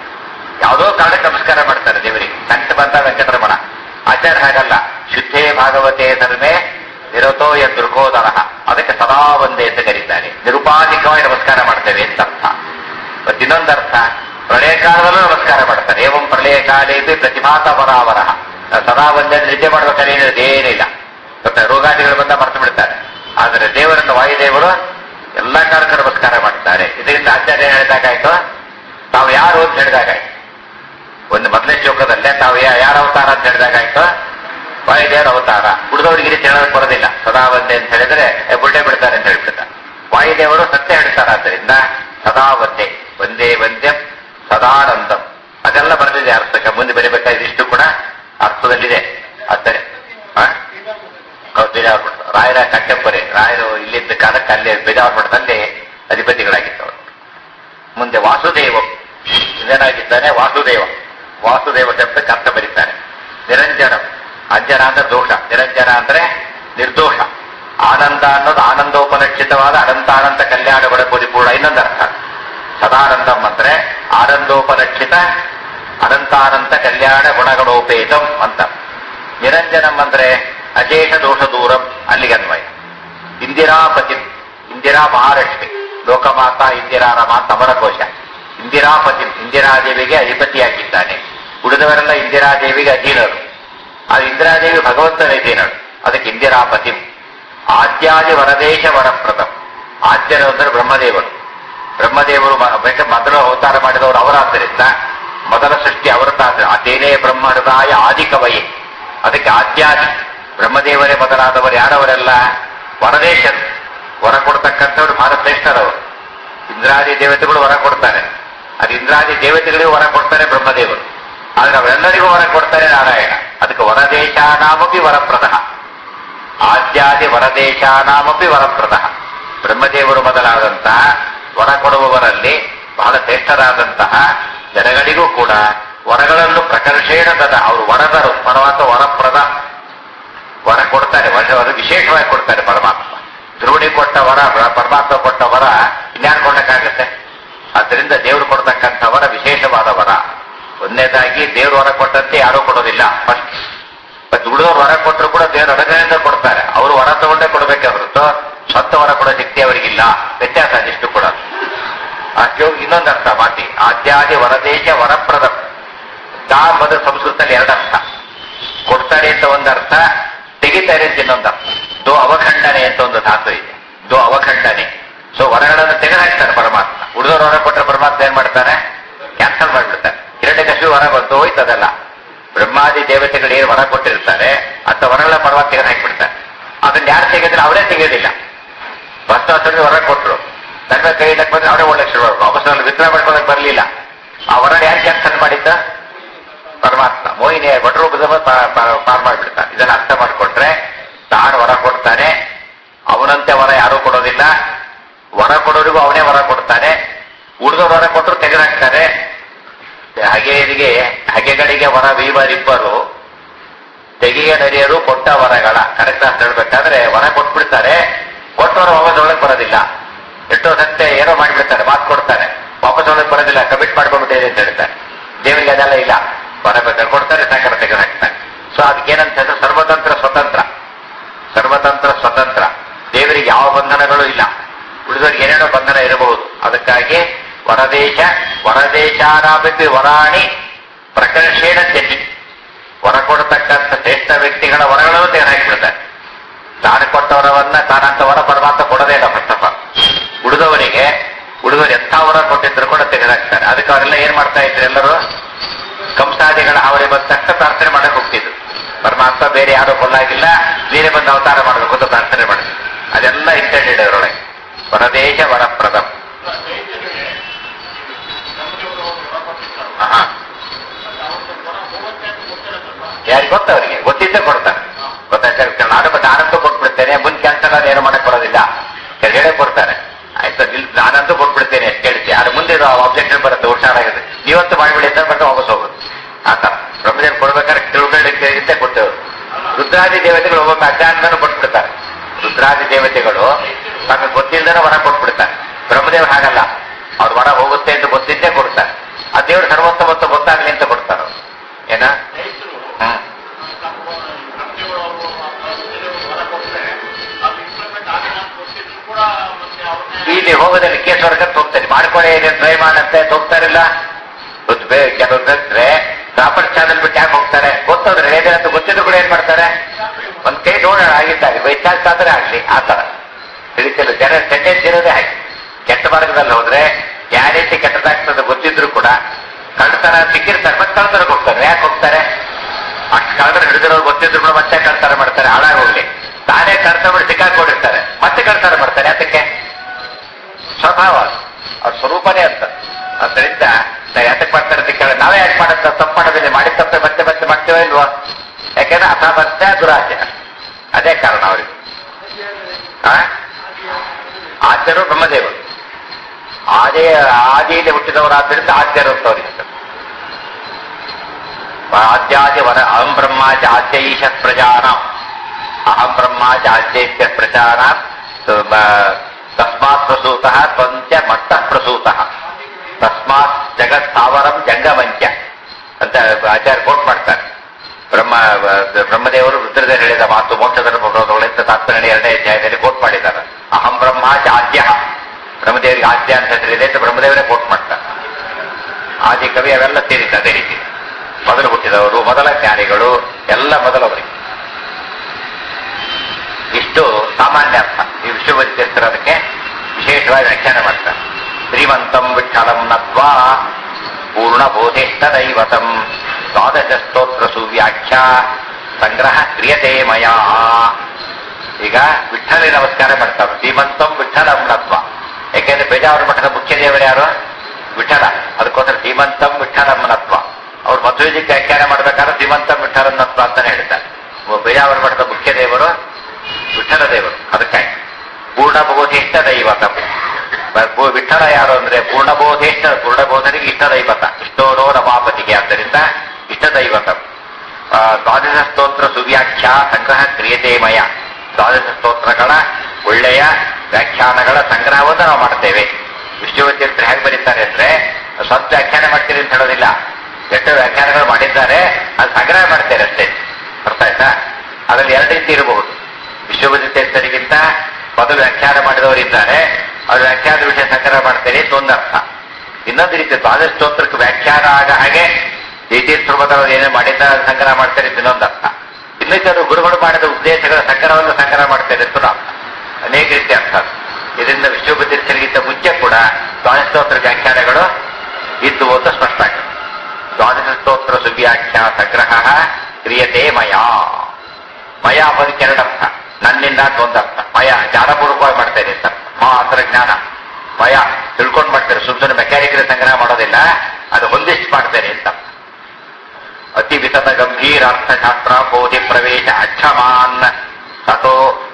ಯಾವುದೋ ಕಾರಣಕ್ಕೆ ನಮಸ್ಕಾರ ಮಾಡ್ತಾರೆ ದೇವರಿಗೆ ಸಂತ ಬಂತ ವೆಂಕಟರಮಣ ಆಚಾರ್ಯ ಹಾಗಲ್ಲ ಶುದ್ಧೇ ಭಾಗವತೆ ಧರ್ಮೇ ನಿರತೋ ಯ ದುರ್ಗೋದರ ಅದಕ್ಕೆ ಸದಾ ಒಂದೇ ಅಂತ ಕರೀತಾರೆ ನಿರುಪಾಧಿಕವಾಗಿ ನಮಸ್ಕಾರ ಮಾಡ್ತೇವೆ ಅಂತ ಅರ್ಥ ಮತ್ತೆ ಇನ್ನೊಂದು ಅರ್ಥ ಪ್ರಳಯ ಕಾಲದಲ್ಲೂ ನಮಸ್ಕಾರ ಮಾಡ್ತಾರೆ ಏವಂ ಪ್ರಳಯ ಕಾಲೇಪಿ ಪ್ರತಿಭಾತ ಪರಾವರ ಸದಾ ಒಂದೇ ನಿದ್ದೆ ಮಾಡ್ಬೇಕಾದ್ರೆ ಏನಿದೆ ಏನಿಲ್ಲ ಮತ್ತೆ ರೋಗಾದಿಗಳು ಬಂದ ಮರ್ತು ಬಿಡ್ತಾರೆ ಆದರೆ ದೇವರನ್ನು ವಾಯುದೇವರು ಎಲ್ಲಾ ಕಾಲಕ್ಕೂ ನಮಸ್ಕಾರ ಮಾಡ್ತಾರೆ ಇದರಿಂದ ಆಚಾರ್ಯ ಹೇಳಿದಾಗಾಯ್ತು ತಾವು ಯಾರು ಅಂತ ಹೇಳಿದಾಗಾಯ್ತು ಒಂದು ಮೊದಲನೇ ಶ್ಲೋಕದಲ್ಲೇ ತಾವು ಯಾ- ಯಾರ ಅವತಾರ ಅಂತ ಹೇಳಿದಾಗಾಯ್ತು ವಾಯುದೇವರ ಅವತಾರ ಉಳಿದವರಿಗೆ ರೀತಿ ಹೇಳೋದಕ್ಕೆ ಬರೋದಿಲ್ಲ ಸದಾ ಒಂದೇ ಅಂತ ಹೇಳಿದ್ರೆ ಏ, ಬುಡ್ಡೆ ಬಿಡ್ತಾರೆ ಅಂತ ಹೇಳ್ಬಿಡ್ತಾರೆ ವಾಯುದೇವರು ಸತ್ಯ ಹೇಳ್ತಾರೆ ಆದ್ದರಿಂದ ಸದಾ ಒಂದೇ ಒಂದೇ ವಂದ್ಯಂ ಸದಾನಂದಂ ಅದೆಲ್ಲ ಬರೆದಿದೆ ಅರ್ಥಕ್ಕೆ ಮುಂದೆ ಬರೀಬೇಕಾದ್ರೆ ಇಷ್ಟು ಕೂಡ ಅರ್ಥದಲ್ಲಿದೆ ಆದರೆ ಆ? ಹೌದು, ಬೇಜಾರು ಮಠ ರಾಯರ ಕಂಟೆಂಪರಿ ರಾಯರು ಇಲ್ಲಿದ್ದ ಕಾಲಕ್ಕೆ ಅಲ್ಲಿ ಬೇಜಾರು ಮಠದಲ್ಲಿ ಅಧಿಪತಿಗಳಾಗಿದ್ದವರು ಮುಂದೆ ವಾಸುದೇವ ಇದೇನಾಗಿದ್ದಾನೆ ವಾಸುದೇವ ವಾಸುದೇವ ಶಬ್ದಕ್ಕೆ ಅರ್ಥ ಬರೀತಾರೆ ನಿರಂಜನ ಅಂಜನ ಅಂದ್ರೆ ದೋಷ ನಿರಂಜನ ಅಂದ್ರೆ ನಿರ್ದೋಷ ಆನಂದ ಅನ್ನೋದು ಆನಂದೋಪಲಕ್ಷಿತವಾದ ಅನಂತಾನಂತ ಕಲ್ಯಾಣ ಪರಿಪೂರ್ಣ ಇನ್ನೊಂದು ಅರ್ಥ ಸದಾನಂದಂ ಅಂದ್ರೆ ಆನಂದೋಪಲಕ್ಷಿತ ಅನಂತಾನಂತ ಕಲ್ಯಾಣ ಗುಣಗಣೋಪೇತಂ ಅಂತ ನಿರಂಜನಂ ಅಂದ್ರೆ ಅಶೇಷ ದೋಷ ದೂರಂ ಅಲ್ಲಿಗೆ ಅನ್ವಯ ಇಂದಿರಾಪತಿ ಇಂದಿರಾ ಮಹಾಲಕ್ಷ್ಮಿ ಲೋಕಮಾತಾ ಇಂದಿರಾ ರಮ ಸಮರಕೋಶ ಇಂದಿರಾಪತಿ ಇಂದಿರಾದೇವಿಗೆ ಅಧಿಪತಿಯಾಗಿದ್ದಾನೆ ಉಳಿದವರೆಲ್ಲ ಇಂದಿರಾದೇವಿಗೆ ಅಧೀನರು ಆ ಇಂದಿರಾದೇವಿ ಭಗವಂತನ ಅಧೀನರು ಅದಕ್ಕೆ ಇಂದಿರಾಪತಿ ಆದ್ಯಾದಿ ವರದೇಶ ವರಪ್ರದಂ ಆದ್ಯರು ಅಂದ್ರೆ ಬ್ರಹ್ಮದೇವರು ಬ್ರಹ್ಮದೇವರು ಮ- ಬೇಕಾ ಮೊದಲು ಅವತಾರ ಮಾಡಿದವರು ಅವರಾದ್ದರಿಂದ ಮೊದಲ ಸೃಷ್ಟಿ ಅವರದ್ದಾದ್ರೆ ಅದೇನೇ ಬ್ರಹ್ಮ ಹೃದಯ ಆದಿಕವಯೇ ಅದಕ್ಕೆ ಆದ್ಯಾದಿ ಬ್ರಹ್ಮದೇವರೇ ಮೊದಲಾದವರು ಯಾರವರೆಲ್ಲ ವರದೇಶರು ವರ ಕೊಡ್ತಕ್ಕಂಥವ್ರು ಬಹಳ ಶ್ರೇಷ್ಠರವರು ಇಂದ್ರಾದಿ ದೇವತೆಗಳು ವರ ಕೊಡ್ತಾರೆ ಅದು ಇಂದ್ರಾದಿ ದೇವತೆಗಳಿಗೂ ವರ ಕೊಡ್ತಾರೆ ಬ್ರಹ್ಮದೇವರು ಆದ್ರೆ ಅವರೆಲ್ಲರಿಗೂ ವರ ಕೊಡ್ತಾರೆ ನಾರಾಯಣ ಅದಕ್ಕೆ ವರದೇಶಾನಾಮಪಿ ವರಪ್ರದ ಆದ್ಯಾದಿ ವರದೇಶಾನಾಮಪಿ ವರಪ್ರದ ಬ್ರಹ್ಮದೇವರು ಮೊದಲಾದಂತಹ ವರ ಕೊಡುವವರಲ್ಲಿ ಬಹಳ ಶ್ರೇಷ್ಠರಾದಂತಹ ಜನಗಳಿಗೂ ಕೂಡ ವರಗಳನ್ನು ಪ್ರಕರ್ಷೇಣ ದದ ಅವರು ವರದರು ಪರಮಾತ್ಮ ವರಪ್ರದ ವರ ಕೊಡ್ತಾರೆ ವರ ವರ ವಿಶೇಷವಾಗಿ ಕೊಡ್ತಾರೆ ಪರಮಾತ್ಮ ಧ್ರುವಣಿ ಕೊಟ್ಟ ವರ ಬ- ಪರಮಾತ್ಮ ಕೊಟ್ಟ ವರ ಇನ್ಯಾರು ಕೊಡಕ್ಕಾಗತ್ತೆ ಅದರಿಂದ ದೇವರು ಕೊಡ್ತಕ್ಕಂಥ ವರ ವಿಶೇಷವಾದ ವರ ಒಂದನೇದಾಗಿ ದೇವರು ವರ ಕೊಟ್ಟಂತೆ ಯಾರೂ ಕೊಡೋದಿಲ್ಲ ಫಸ್ಟ್ ಮತ್ತೆ ಉಳಿದವರು ವರ ಕೊಟ್ಟರು ಕೂಡ ದೇವರ ಅನುಗ್ರಹದಿಂದ ಕೊಡ್ತಾರೆ ಅವರು ವರ ತಗೊಂಡೇ ಕೊಡಬೇಕೆ ಹೊರತು ಸ್ವಂತ ವರ ಕೊಡೋ ಶಕ್ತಿ ಅವರಿಗಿಲ್ಲ ವ್ಯತ್ಯಾಸ ಅದಿಷ್ಟು ಕೂಡ ಆ ಶ್ಲೋಕ ಇನ್ನೊಂದು ಅರ್ಥ ಮಾತಿ ಆದ್ಯಾದಿ ವರದೇಶ ವರಪ್ರದ ದಾ ಮದ ಸಂಸ್ಕೃತದಲ್ಲಿ ಎರಡರ್ಥ ಕೊಡ್ತಾರೆ ಅಂತ ಒಂದು ಅರ್ಥ ತೆಗಿತಾರೆ ಅಂತ ಇನ್ನೊಂದು ಅರ್ಥ ದೋ ಅವಖಂಡನೆ ಅಂತ ಒಂದು ಧಾತು ಇದೆ ದೋ ಅವಖಂಡನೆ ಸೊ ವರಗಳನ್ನು ತೆಗೆದು ಉಳಿದವರು ಹೊರ ಕೊಟ್ಟರೆ ಪರಮಾತ್ಮ ಏನ್ ಮಾಡ್ತಾನೆ ಕ್ಯಾನ್ಸಲ್ ಮಾಡಿಬಿಡ್ತಾನೆ ಹಿರಣ್ಯ ಕಶು ಹೊರ ಬಂತು ಹೋಯ್ತದಲ್ಲ ಬ್ರಹ್ಮಾದಿ ದೇವತೆಗಳು ಏನು ಹೊರ ಕೊಟ್ಟಿರ್ತಾರೆ ಅಂತ ಹೊರಗಳ ಪರಮಾತ್ಮ ತೆಗೆದು ಹಾಕಿಬಿಡ್ತಾರೆ ಅದನ್ನ ಯಾರು ತೆಗೆದ್ರೆ ಅವರೇ ತೆಗೆಯೋದಿಲ್ಲ ಭಸ್ಮಾಸುರನಿಗೆ ಹೊರ ಕೊಟ್ರು ನನ್ನ ಕೈ ಇಡಕ್ ಬಂದ್ರೆ ಅವರೇ ಒಳ್ಳೆ ಶುರು ವಾಪಸ್ ಅವ್ರನ್ನ ವಿತರಣೆ ಮಾಡ್ಕೊಳಕ್ ಬರಲಿಲ್ಲ ಆ ಹೊರ ಯಾರು ಕ್ಯಾನ್ಸಲ್ ಮಾಡಿದ್ದ ಪರಮಾತ್ಮ ಮೋಹಿನಿ ಭಟ್ರೂಪದ ಪಾರ್ ಮಾಡಿಬಿಡ್ತಾನೆ ಇದನ್ನ ಅರ್ಥ ಮಾಡ್ಕೊಂಡ್ರೆ ತಾನು ವರ ಕೊಡ್ತಾನೆ ಅವನಂತೆ ವರ ಯಾರೂ ಕೊಡೋದಿಲ್ಲ ವರ ಕೊಡೋರಿಗೂ ಅವನೇ ವರ ಕೊಡ್ತಾನೆ ಉಳಿದವ್ರು ವರ ಕೊಟ್ಟರು ತೆಗೆದಾಕ್ತಾರೆ ಹಗೆಯರಿಗೆ ಹಗೆಗಳಿಗೆ ವರ ವೀವರಿಬ್ಬರು ತೆಗೆಯ ನರಿಯರು ಕೊಟ್ಟ ವರಗಳ ಕರೆಕ್ಟ್ ಅಂತ ಹೇಳ್ಬೇಕಾದ್ರೆ ವರ ಕೊಟ್ಬಿಡ್ತಾರೆ ಕೊಟ್ಟವರು ವಾಪಸ್ ಒಳಗೆ ಬರೋದಿಲ್ಲ ಎಷ್ಟೋ ಸತ್ಯ ಏನೋ ಮಾಡಿಬಿಡ್ತಾರೆ ಮಾತು ಕೊಡ್ತಾರೆ ವಾಪಸ್ ಒಳಗೆ ಬರೋದಿಲ್ಲ ಕಮಿಟ್ ಮಾಡ್ಕೊಂಡ್ಬಿಟ್ಟಿದೆ ಅಂತ ಹೇಳ್ತಾರೆ ದೇವರಿಗೆ ಅದೆಲ್ಲ ಇಲ್ಲ ವರ ಬೇಕಾದ್ರೆ ಕೊಡ್ತಾರೆ ಸಾಕಾರ ತೆಗೆದು ಹಾಕ್ತಾರೆ ಸೊ ಅದಕ್ಕೇನಂತ ಹೇಳಿದ್ರೆ ಸರ್ವತಂತ್ರ ಸ್ವತಂತ್ರ ಸರ್ವತಂತ್ರ ಸ್ವತಂತ್ರ ದೇವರಿಗೆ ಯಾವ ಬಂಧನಗಳು ಇಲ್ಲ ಉಳಿದವರಿಗೆ ಏನೇನೋ ಬಂಧನ ಇರಬಹುದು ಅದಕ್ಕಾಗಿ ವರದೇಶ ವರದೇಶಾರಾಪಿ ವರಾಣಿ ಪ್ರಕರ್ಷೇಣ ತ್ಯಜಿ ವರ ಕೊಡತಕ್ಕಂಥ ಶ್ರೇಷ್ಠ ವ್ಯಕ್ತಿಗಳ ವರಗಳನ್ನು ತೆಗೆದು ಹಾಕಿಬಿಡ್ತಾರೆ ತಾನು ಕೊಟ್ಟ ವರವನ್ನ ತಾನಂತ ವರ ಪರಮಾತ್ಮ ಕೊಡದೇ ಇಲ್ಲ ಫಸ್ಟ್ ಆಫ್ ಆಲ್ ಉಳಿದವರಿಗೆ ಉಳಿದವರು ಎಂಥ ವರ ಕೊಟ್ಟಿದ್ರು ಕೂಡ ತೆಗೆದಾಕ್ತಾರೆ ಅದಕ್ಕೆ ಅವರೆಲ್ಲ ಏನ್ ಮಾಡ್ತಾ ಇದ್ರು ಎಲ್ಲರೂ ಕಂಸಾದಿಗಳ ಅವರಿಗೆ ಬಂದ ತಕ್ಷಣ ಪ್ರಾರ್ಥನೆ ಮಾಡಕ್ ಹೋಗ್ತಿದ್ರು ಪರಮಾತ್ಮ ಬೇರೆ ಯಾರು ಕೊಲ್ಲಾಗಿಲ್ಲ ಬೇರೆ ಬಂದು ಅವತಾರ ಮಾಡಬೇಕು ಅಂತ ಪ್ರಾರ್ಥನೆ ಮಾಡಿದ್ರು ಅದೆಲ್ಲ ಇಂಟೆಂಡೆಡ್ ಅವರೊಳಗೆ ವರದೇಶ ವರಪ್ರದಂ ಆಹಾ. ಯಾರಿಗೆ ಗೊತ್ತವರಿಗೆ ಗೊತ್ತಿದ್ದೇ ಕೊಡ್ತಾರೆ ಗೊತ್ತಾಯ್ತಾ ನಾನು ನಾನಂತೂ ಕೊಟ್ಬಿಡ್ತೇನೆ ಮುಂದೆ ಕ್ಯಾನ್ಸಲ್ ಅದು ಏನು ಮಾಡಕ್ ಬರೋದಿಲ್ಲ ಹೇಳೇ ಕೊಡ್ತಾರೆ ಆಯ್ತು ಇಲ್ಲಿ ನಾನಂತೂ ಕೊಟ್ಬಿಡ್ತೇನೆ ಎಷ್ಟು ಕೇಳ್ತಿ ಅದ್ರ ಮುಂದೆ ಆಬ್ಜೆಕ್ಷನ್ ಬರುತ್ತೆ ಹುಷಾರಾಗಿದೆ ನೀವಂತೂ ಮಾಡಿಬಿಡಿ ಅಂತ ಮತ್ತೆ ವಾಪಸ್ ಹೋಗುದು ಆತ ಬ್ರಹ್ಮದೇವ್ ಕೊಡ್ಬೇಕಾದ್ರೆ ತಿಳ್ಕೊಳ್ಳಿಕ್ಕೆ ಕೊಟ್ಟೆವು ರುದ್ರಾದಿ ದೇವತೆಗಳು ಒಬ್ಬೊಮ್ಮೆ ಅಜ್ಞಾನದನ್ನು ಕೊಟ್ಬಿಡ್ತಾರೆ ರುದ್ರಾದಿ ದೇವತೆಗಳು ತಮಗೆ ಗೊತ್ತಿಲ್ಲದೇ ವರ ಕೊಟ್ಬಿಡ್ತಾರೆ ಬ್ರಹ್ಮದೇವ್ ಹಾಗಲ್ಲ ಅವ್ರ ವರ ಹೋಗುತ್ತೆ ಅಂತ ಗೊತ್ತಿದ್ದೇ ಕೊಡ್ತಾರೆ ಆ ದೇವರು ಸರ್ವೋತ್ತಮತ್ವ ಗೊತ್ತಾಗ್ಲಿ ಅಂತ ಕೊಡ್ತಾರೆ ಅವ್ರು. ಏನ ಹ್ಮ್ ಇಲ್ಲಿ ಹೋಗೋದಲ್ಲಿ ಕೇಸ್ ವರ್ಗಕ್ಕೆ ಹೋಗ್ತಾರೆ ಮಾಡ್ಕೊಳ್ಳಿ ಟ್ರೈ ಮಾಡಂತೆ ಹೋಗ್ತಾರಿಲ್ಲ ಗೊತ್ತು ಬೇ- ಕೆಲವ್ರಿದ್ರೆ ಪ್ರಾಪರ್ ಚಾನಲ್ ಬಿಟ್ಟು ಯಾಕೆ ಹೋಗ್ತಾರೆ ಗೊತ್ತವ್ರೆ ಏನೇನಂತ ಗೊತ್ತಿದ್ರು ಕೂಡ ಏನ್ ಮಾಡ್ತಾರೆ ಒಂದ್ ಕೈ ನೋಡೋಣ ಆಗಿದ್ದಾರೆ ಬೈ ಚಾನ್ಸ್ ಆದ್ರೆ ಆಗ್ಲಿ ಆ ತರ ತಿಳಿತಿಲ್ಲ ಜನ ಟೆಂಡೆನ್ಸಿ ಇರೋದೇ ಹಾಗೆ ಕೆಟ್ಟ ಮಾರ್ಗದಲ್ಲಿ ಹೋದ್ರೆ ಯಾವ ರೀತಿ ಕೆಟ್ಟದಾಗ್ತದೆ ಗೊತ್ತಿದ್ರು ಕೂಡ ಕಳ್ತನ ಸಿಕ್ಕಿರ್ತಾರೆ ಮತ್ತೆ ಕಳ್ತನಕ್ಕೆ ಹೋಗ್ತಾರೆ ಯಾಕೆ ಹೋಗ್ತಾರೆ ಅಷ್ಟು ಕಳ್ತನ ಹಿಡಿದಿರೋರು ಗೊತ್ತಿದ್ರು ಕೂಡ ಮತ್ತೆ ಕಳ್ತನ ಮಾಡ್ತಾರೆ ಹಾಳಾಗಿ ಹೋಗ್ಲಿ ತಾನೇ ಕಳ್ತನ ಮಾಡಿ ಸಿಕ್ಕಾಕೊಂಡಿರ್ತಾರೆ ಮತ್ತೆ ಕಳ್ತನ ಮಾಡ್ತಾರೆ ಯಾತಕ್ಕೆ ಸ್ವಭಾವ ಅವ್ರ ಸ್ವರೂಪನೇ ಅಂತ ಅದರಿಂದ ನಾವು ಯಾತಕ್ಕೆ ಮಾಡ್ತಾರೆ ಅಂತ ಕೇಳ ನಾವೇ ಯಾಕೆ ಮಾಡುತ್ತ ತಪ್ಪು ಮಾಡೋದಿಲ್ಲ ಮಾಡಿ ತಪ್ಪೆ ಮತ್ತೆ ಮತ್ತೆ ಮಾಡ್ತೇವೆ ಇಲ್ವಾ ಯಾಕೆಂದ್ರೆ ಅಸಾಮರ್ಥ್ಯ ದುರಾಸೆ ಅದೇ ಕಾರಣ ಅವರಿಗೆ ಆದ್ಯರು ಬ್ರಹ್ಮದೇವರು ಆದೇ ಆದಿಯಲ್ಲಿ ಹುಟ್ಟಿದವರಾದ್ದರಿಂದ ಆದ್ಯರು ಅಂತ ಅವರಿಗೆ ಹೆಸರು. ಆದ್ಯಾದಿ ವರ ಅಹಂ ಬ್ರಹ್ಮಾಚ ಆದ್ಯ ಈಶ ಪ್ರಜಾನ ಅಹಂ ಬ್ರಹ್ಮಾಚ ಆದ್ಯೈತ್ಯ ಪ್ರಚಾರ ತಸ್ಮಾತ್ ಪ್ರಸೂತ ತ್ವಂತ್ಯ ಮಟ್ಟ ಪ್ರಸೂತ ತಸ್ಮಾತ್ ಜಗತ್ ಸ್ಥಾವರಂ ಜಂಗಮಂಚ ಅಂತ ಆಚಾರ್ಯ ಕೋಟ್ ಮಾಡ್ತಾರೆ ಬ್ರಹ್ಮ ಬ್ರಹ್ಮದೇವರು ರುದ್ರದೇವರು ಹೇಳಿದ ಮಾತು ಮೋಕ್ಷದ ಬರೋದೊಳೆಂತ ತಾತ್ಪರ್ಯ ಎರಡನೇ ಅಧ್ಯಾಯದಲ್ಲಿ ಕೋಟ್ ಮಾಡಿದ್ದಾರೆ ಅಹಂ ಬ್ರಹ್ಮಾಚ ಆದ್ಯ ಬ್ರಹ್ಮದೇವರಿಗೆ ಆದ್ಯ ಅಂತ ಹೆಸರಿದೆ ಅಂತ ಬ್ರಹ್ಮದೇವರೇ ಕೋಟ್ ಮಾಡ್ತಾರೆ ಆದಿ ಕವಿ ಅವೆಲ್ಲ ಸೇರಿತ್ತು ಅದೇ ರೀತಿ ಮೊದಲು ಹುಟ್ಟಿದವರು ಮೊದಲ ಜ್ಞಾನಿಗಳು ಎಲ್ಲ ಮೊದಲವರಿಗೆ ಇಷ್ಟು ಸಾಮಾನ್ಯ ಅರ್ಥ ಈ ವಿಶ್ವವಿದ್ಯಸ್ಥರು ಅದಕ್ಕೆ ವಿಶೇಷವಾಗಿ ವ್ಯಾಖ್ಯಾನ ಮಾಡ್ತಾರೆ ಶ್ರೀಮಂತಂ ವಿಠಲಂ ನತ್ವಾ ಪೂರ್ಣಬೋಧೇಷ್ಟ ದೈವತಂ ದ್ವಾದಶ ಸ್ತೋತ್ರ ಸುವ್ಯಾಖ್ಯಾ ಸಂಗ್ರಹ ಕ್ರಿಯತೆ ಮಯಾ ಈಗ ವಿಠಲಿ ನಮಸ್ಕಾರ ಮಾಡ್ತಾರೆ ಶ್ರೀಮಂತಂ ವಿಠಲಂ ನತ್ವ ಯಾಕೆಂದ್ರೆ ಬೇಜಾವರ ಮಠದ ಮುಖ್ಯ ದೇವರು ಯಾರು ವಿಠಲ ಅದಕ್ಕೋಸ್ಕರ ಶ್ರೀಮಂತಂ ವಿಠಲಂ ನತ್ವ ಅವ್ರು ಮಧ್ವೇಜಿಗೆ ವ್ಯಾಖ್ಯಾನ ಮಾಡ್ಬೇಕಾದ್ರೆ ಶ್ರೀಮಂತಂ ವಿಠಲಂ ನತ್ವ ಅಂತಾನೆ ಹೇಳ್ತಾರೆ ಬೇಜಾವರ ಮಠದ ಮುಖ್ಯ ದೇವರು ವಿಠಲ ದೇವರು ಅದಕ್ಕಾಗಿ ಪೂರ್ಣಬೋಧಿಷ್ಠ ದೈವತ ಬ- ವಿಠಲ ಯಾರು ಅಂದ್ರೆ ಪೂರ್ಣಬೋಧಿಷ್ಠ ಪೂರ್ಣಬೋಧನಿಗೆ ಇಷ್ಟ ದೈವತ ಇಷ್ಟೋನೋ ರಮಾಪತಿಗೆ ಆದ್ದರಿಂದ ಇಷ್ಟ ದೈವತ ಆ, ದ್ವಾದಶ ಸ್ತೋತ್ರ ಸುವ್ಯಾಖ್ಯಾ ಸಂಗ್ರಹ ಕ್ರಿಯತೆ ಮಯ ದ್ವಾದಶ ಸ್ತೋತ್ರಗಳ ಒಳ್ಳೆಯ ವ್ಯಾಖ್ಯಾನಗಳ ಸಂಗ್ರಹವನ್ನು ನಾವು ಮಾಡ್ತೇವೆ ವಿಶ್ವವಿದ್ಯಾರ್ಥಿ ಹೇಗೆ ಬರೀತಾರೆ ಅಂದ್ರೆ ಸ್ವಂತ ವ್ಯಾಖ್ಯಾನ ಮಾಡ್ತೀರಿ ಅಂತ ಹೇಳೋದಿಲ್ಲ ಎಷ್ಟು ವ್ಯಾಖ್ಯಾನಗಳು ಮಾಡಿದ್ದಾರೆ ಅದು ಸಂಗ್ರಹ ಮಾಡ್ತಾರೆ ಅಷ್ಟೇ ಅರ್ಥ ಆಯ್ತಾ ಅದರಲ್ಲಿ ಎರಡು ರೀತಿ ಇರಬಹುದು ವಿಶ್ವವಿದ್ಯಾರ್ಥರಿಗಿಂತ ಮೊದಲು ವ್ಯಾಖ್ಯಾನ ಮಾಡಿದವರಿದ್ದಾರೆ ಅವ್ರ ವ್ಯಾಖ್ಯಾನದ ವಿಷಯ ಸಂಗ್ರಹ ಮಾಡ್ತಾರೆ ಅಂತ ಒಂದು ಅರ್ಥ ಇನ್ನೊಂದು ರೀತಿ ದ್ವಾದಶ ಸ್ತೋತ್ರಕ್ಕೆ ವ್ಯಾಖ್ಯಾನ ಆಗ ಹಾಗೆ ಏಟೀಶ್ವರದವರು ಏನೇ ಮಾಡಿದ್ದಾರೆ ಅದು ಸಂಗ್ರಹ ಮಾಡ್ತಾರೆ ಅಂತ ಇನ್ನೊಂದು ಅರ್ಥ ಇನ್ನು ಕೆಲವು ಗುರುಗಳು ಮಾಡಿದ ಉದ್ದೇಶಗಳ ಸಂಗ್ರಹವನ್ನು ಸಂಗ್ರಹ ಮಾಡ್ತಾರೆ ಅಂತ ಅರ್ಥ ಅನೇಕ ರೀತಿ ಅರ್ಥ ಇದರಿಂದ ವಿಶ್ವವಿದ್ಯಾರ್ಥರಿಗಿಂತ ಮುಂಚೆ ಕೂಡ ಕೂಡ ದ್ವಾದಶ ಸ್ತೋತ್ರ ವ್ಯಾಖ್ಯಾನಗಳು ಇದ್ದು ಅಂತ ಸ್ಪಷ್ಟ ಆಗುತ್ತೆ ದ್ವಾದಶ ಸ್ತೋತ್ರ ಸುವ್ಯಾಖ್ಯಾ ಸಂಗ್ರಹ ಕ್ರಿಯತೆ ಮಯಾ ಮಯ ಅದಕ್ಕೆ ಎರಡರ್ಥ ನನ್ನಿಂದ ಅಂತ ಒಂದರ್ಥ ಮಯ ಜ್ಞಾನಪೂರ್ವಕವಾಗಿ ಮಾಡ್ತೇನೆ ಅಂತ ಮಾ ಅಂದ್ರೆ ಜ್ಞಾನ ಮಯ ತಿಳ್ಕೊಂಡು ಮಾಡ್ತೇನೆ ಸುಮ್ ಸುಮ್ಮನೆ ಮೆಕ್ಯಾನಿಕಲ್ ಸಂಗ್ರಹ ಮಾಡೋದಿಲ್ಲ ಅದು ಹೊಂದಿಸಿ ಮಾಡ್ತೇನೆ ಅಂತ ಅತಿ ವಿತತ ಗಂಭೀರಾರ್ಥಶಾಸ್ತ್ರ ಬೋಧಿ ಪ್ರವೇಶ ಅಕ್ಷಮಾನ್ ತಥೋ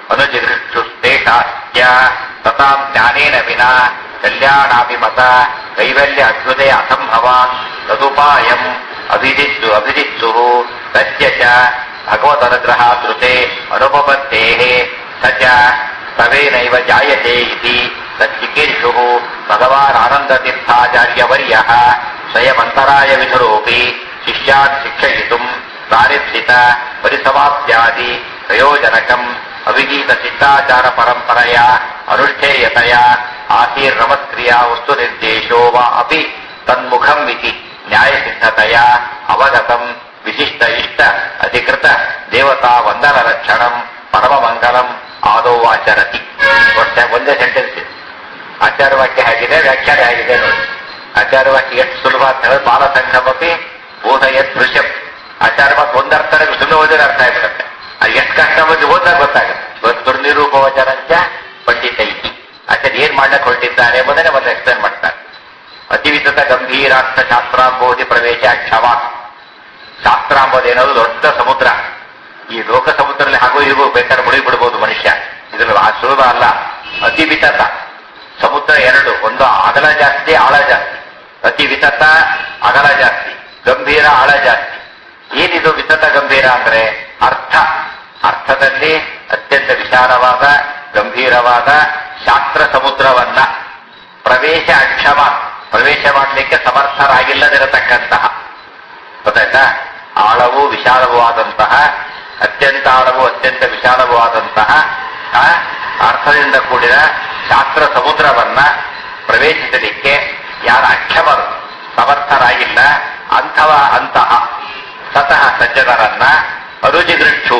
ಅನುಜಿಗೃಷ್ಟುಸ್ತೇಷಾಸ್ತ್ಯ ತಥಾ ಜ್ಞಾನೇನ ವಿನಾ ಕಲ್ಯಾಣಾಭಿಮತ ಕೈವಲ್ಯ ಅಭ್ಯುದಯ ಅಸಂಭವಾನ್ ತದುಪಾಯಂ ಅಭಿಜಿತ್ಸು ಅಭಿಜಿತ್ಸು ತಸ್ಯ ಚ ಭಗವದನುಗ್ರಹ ಧೃತೆ ಅನುಪಪತ್ತೇ ಸ ಚ ಸವೇನೈವ ಜಾಯತೆ ಇತಿ ತಚ್ಚಿಕೀರ್ಷು ಭಗವಾನ್ ಆನಂದತೀರ್ಥಾಚಾರ್ಯವರ್ಯ ಸ್ವಯಮಂತರಾಯ ವಿಧುರೋಪಿ ಶಿಷ್ಯಾನ್ ಶಿಕ್ಷಯಿತು ಪ್ರಾರಿಪ್ಸಿತ ಪರಿಸಮಾಪ್ತ್ಯಾದಿ ಪ್ರಯೋಜನಕಂ ಅವಿಗೀತ ಶಿಷ್ಟಾಚಾರ ಪರಂಪರೆಯ ಅನುಷ್ಠೇಯತೆಯ ಆಸೀರ್ನಮಸ್ಕ್ರಿಯಾ ವಸ್ತು ನಿರ್ದೇಶೋ ವಾ ಅಪಿ ತನ್ಮುಖಂ ಇತಿ ನ್ಯಾಯಸಿದ್ಧತೆಯ ಅವಗತಂ ವಿಶಿಷ್ಟ ಇಷ್ಟ ಅಧಿಕೃತ ದೇವತಾ ವಂದನ ರಕ್ಷಣಂ ಪರಮಮಂಗಲಂ ಆದೋ ಆಚರತಿ ಒಟ್ಟೆ ಒಂದೇ ಸೆಂಟೆನ್ಸ್ ಇದೆ ಆಚಾರವಾಕ್ಯ ಹೇಗಿದೆ ವ್ಯಾಖ್ಯಾನ ಹೇಗಿದೆ ನೋಡಿ ಆಚಾರವಾಕ್ಯ ಎಷ್ಟು ಸುಲಭ ಅಂತ ಹೇಳಿದ್ರೆ ಬಾಲಸಂಘಮಪಿ ಬೋಧಯತ್ ದೃಶ್ಯಂ ಆಚಾರವಾಕ್ಯ ಒಂದರ್ಥನೇ ಸುಮ್ಮನೆ ಓದಿದ್ರೆ ಅರ್ಥ ಆಗ್ಬಿಡುತ್ತೆ ಅದು ಎಷ್ಟು ಕಷ್ಟ ಬಂದು ಓದಾಗ ಗೊತ್ತಾಗುತ್ತೆ ಇವತ್ತು ದುರ್ನಿರೂಪವಚನಂಚ ಪಂಡಿತ ಇತಿ ಆಚಾರ್ಯ ಏನ್ ಮಾಡಕ್ ಹೊರಟಿದ್ದಾರೆ ಎಂಬುದನ್ನೇ ಒಂದು ಎಕ್ಸ್ಪ್ಲೇನ್ ಮಾಡ್ತಾರೆ ಅತಿವಿತತ ಗಂಭೀರಾರ್ಥ ಶಾಸ್ತ್ರಾಂಬೋಧಿ ಪ್ರವೇಶ ಕ್ಷಮ ಶಾಸ್ತ್ರ ಎಂಬುದೇನದು ದೊಡ್ಡ ಸಮುದ್ರ ಈ ಲೋಕ ಸಮುದ್ರದಲ್ಲಿ ಹಾಗೂ ಹೀಗೂ ಬೇಕಾದ್ರೆ ಮುಳುಗಿ ಬಿಡ್ಬೋದು ಮನುಷ್ಯ ಇದ್ರಲ್ಲಿ ಆ ಸುಲಭ ಅಲ್ಲ ಅತಿ ವಿತತ ಸಮುದ್ರ ಎರಡು ಒಂದು ಅಗಲ ಜಾಸ್ತಿ ಆಳ ಜಾಸ್ತಿ ಅತಿ ವಿತತ ಅಗಲ ಜಾಸ್ತಿ ಗಂಭೀರ ಆಳ ಜಾಸ್ತಿ ಏನಿದು ವಿತತ ಗಂಭೀರ ಅಂದ್ರೆ ಅರ್ಥ ಅರ್ಥದಲ್ಲಿ ಅತ್ಯಂತ ವಿಶಾಲವಾದ ಗಂಭೀರವಾದ ಶಾಸ್ತ್ರ ಸಮುದ್ರವನ್ನ ಪ್ರವೇಶ ಅಕ್ಷಮ ಪ್ರವೇಶ ಮಾಡಲಿಕ್ಕೆ ಸಮರ್ಥರಾಗಿಲ್ಲದಿರತಕ್ಕಂತಹ ಗೊತ್ತಾಯ್ತಾ ಆಳವು ವಿಶಾಲವೂ ಆದಂತಹ ಅತ್ಯಂತ ಆಳವು ಅತ್ಯಂತ ವಿಶಾಲವೂ ಆದಂತಹ ಆ, ಅರ್ಥದಿಂದ ಕೂಡಿದ ಶಾಸ್ತ್ರ ಸಮುದ್ರವನ್ನ ಪ್ರವೇಶಿಸಲಿಕ್ಕೆ ಯಾರ ಅಕ್ಷಮರು ಸಮರ್ಥರಾಗಿಲ್ಲ ಅಂಥವ ಅಂತಹ ಸತಃ ಸಜ್ಜನರನ್ನ ಅನುಜಿಗೃಕ್ಷು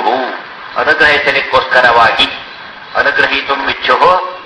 ಅನುಗ್ರಹಿಸಲಿಕ್ಕೋಸ್ಕರವಾಗಿ ಅನುಗ್ರಹಿತು ಇಚ್ಛು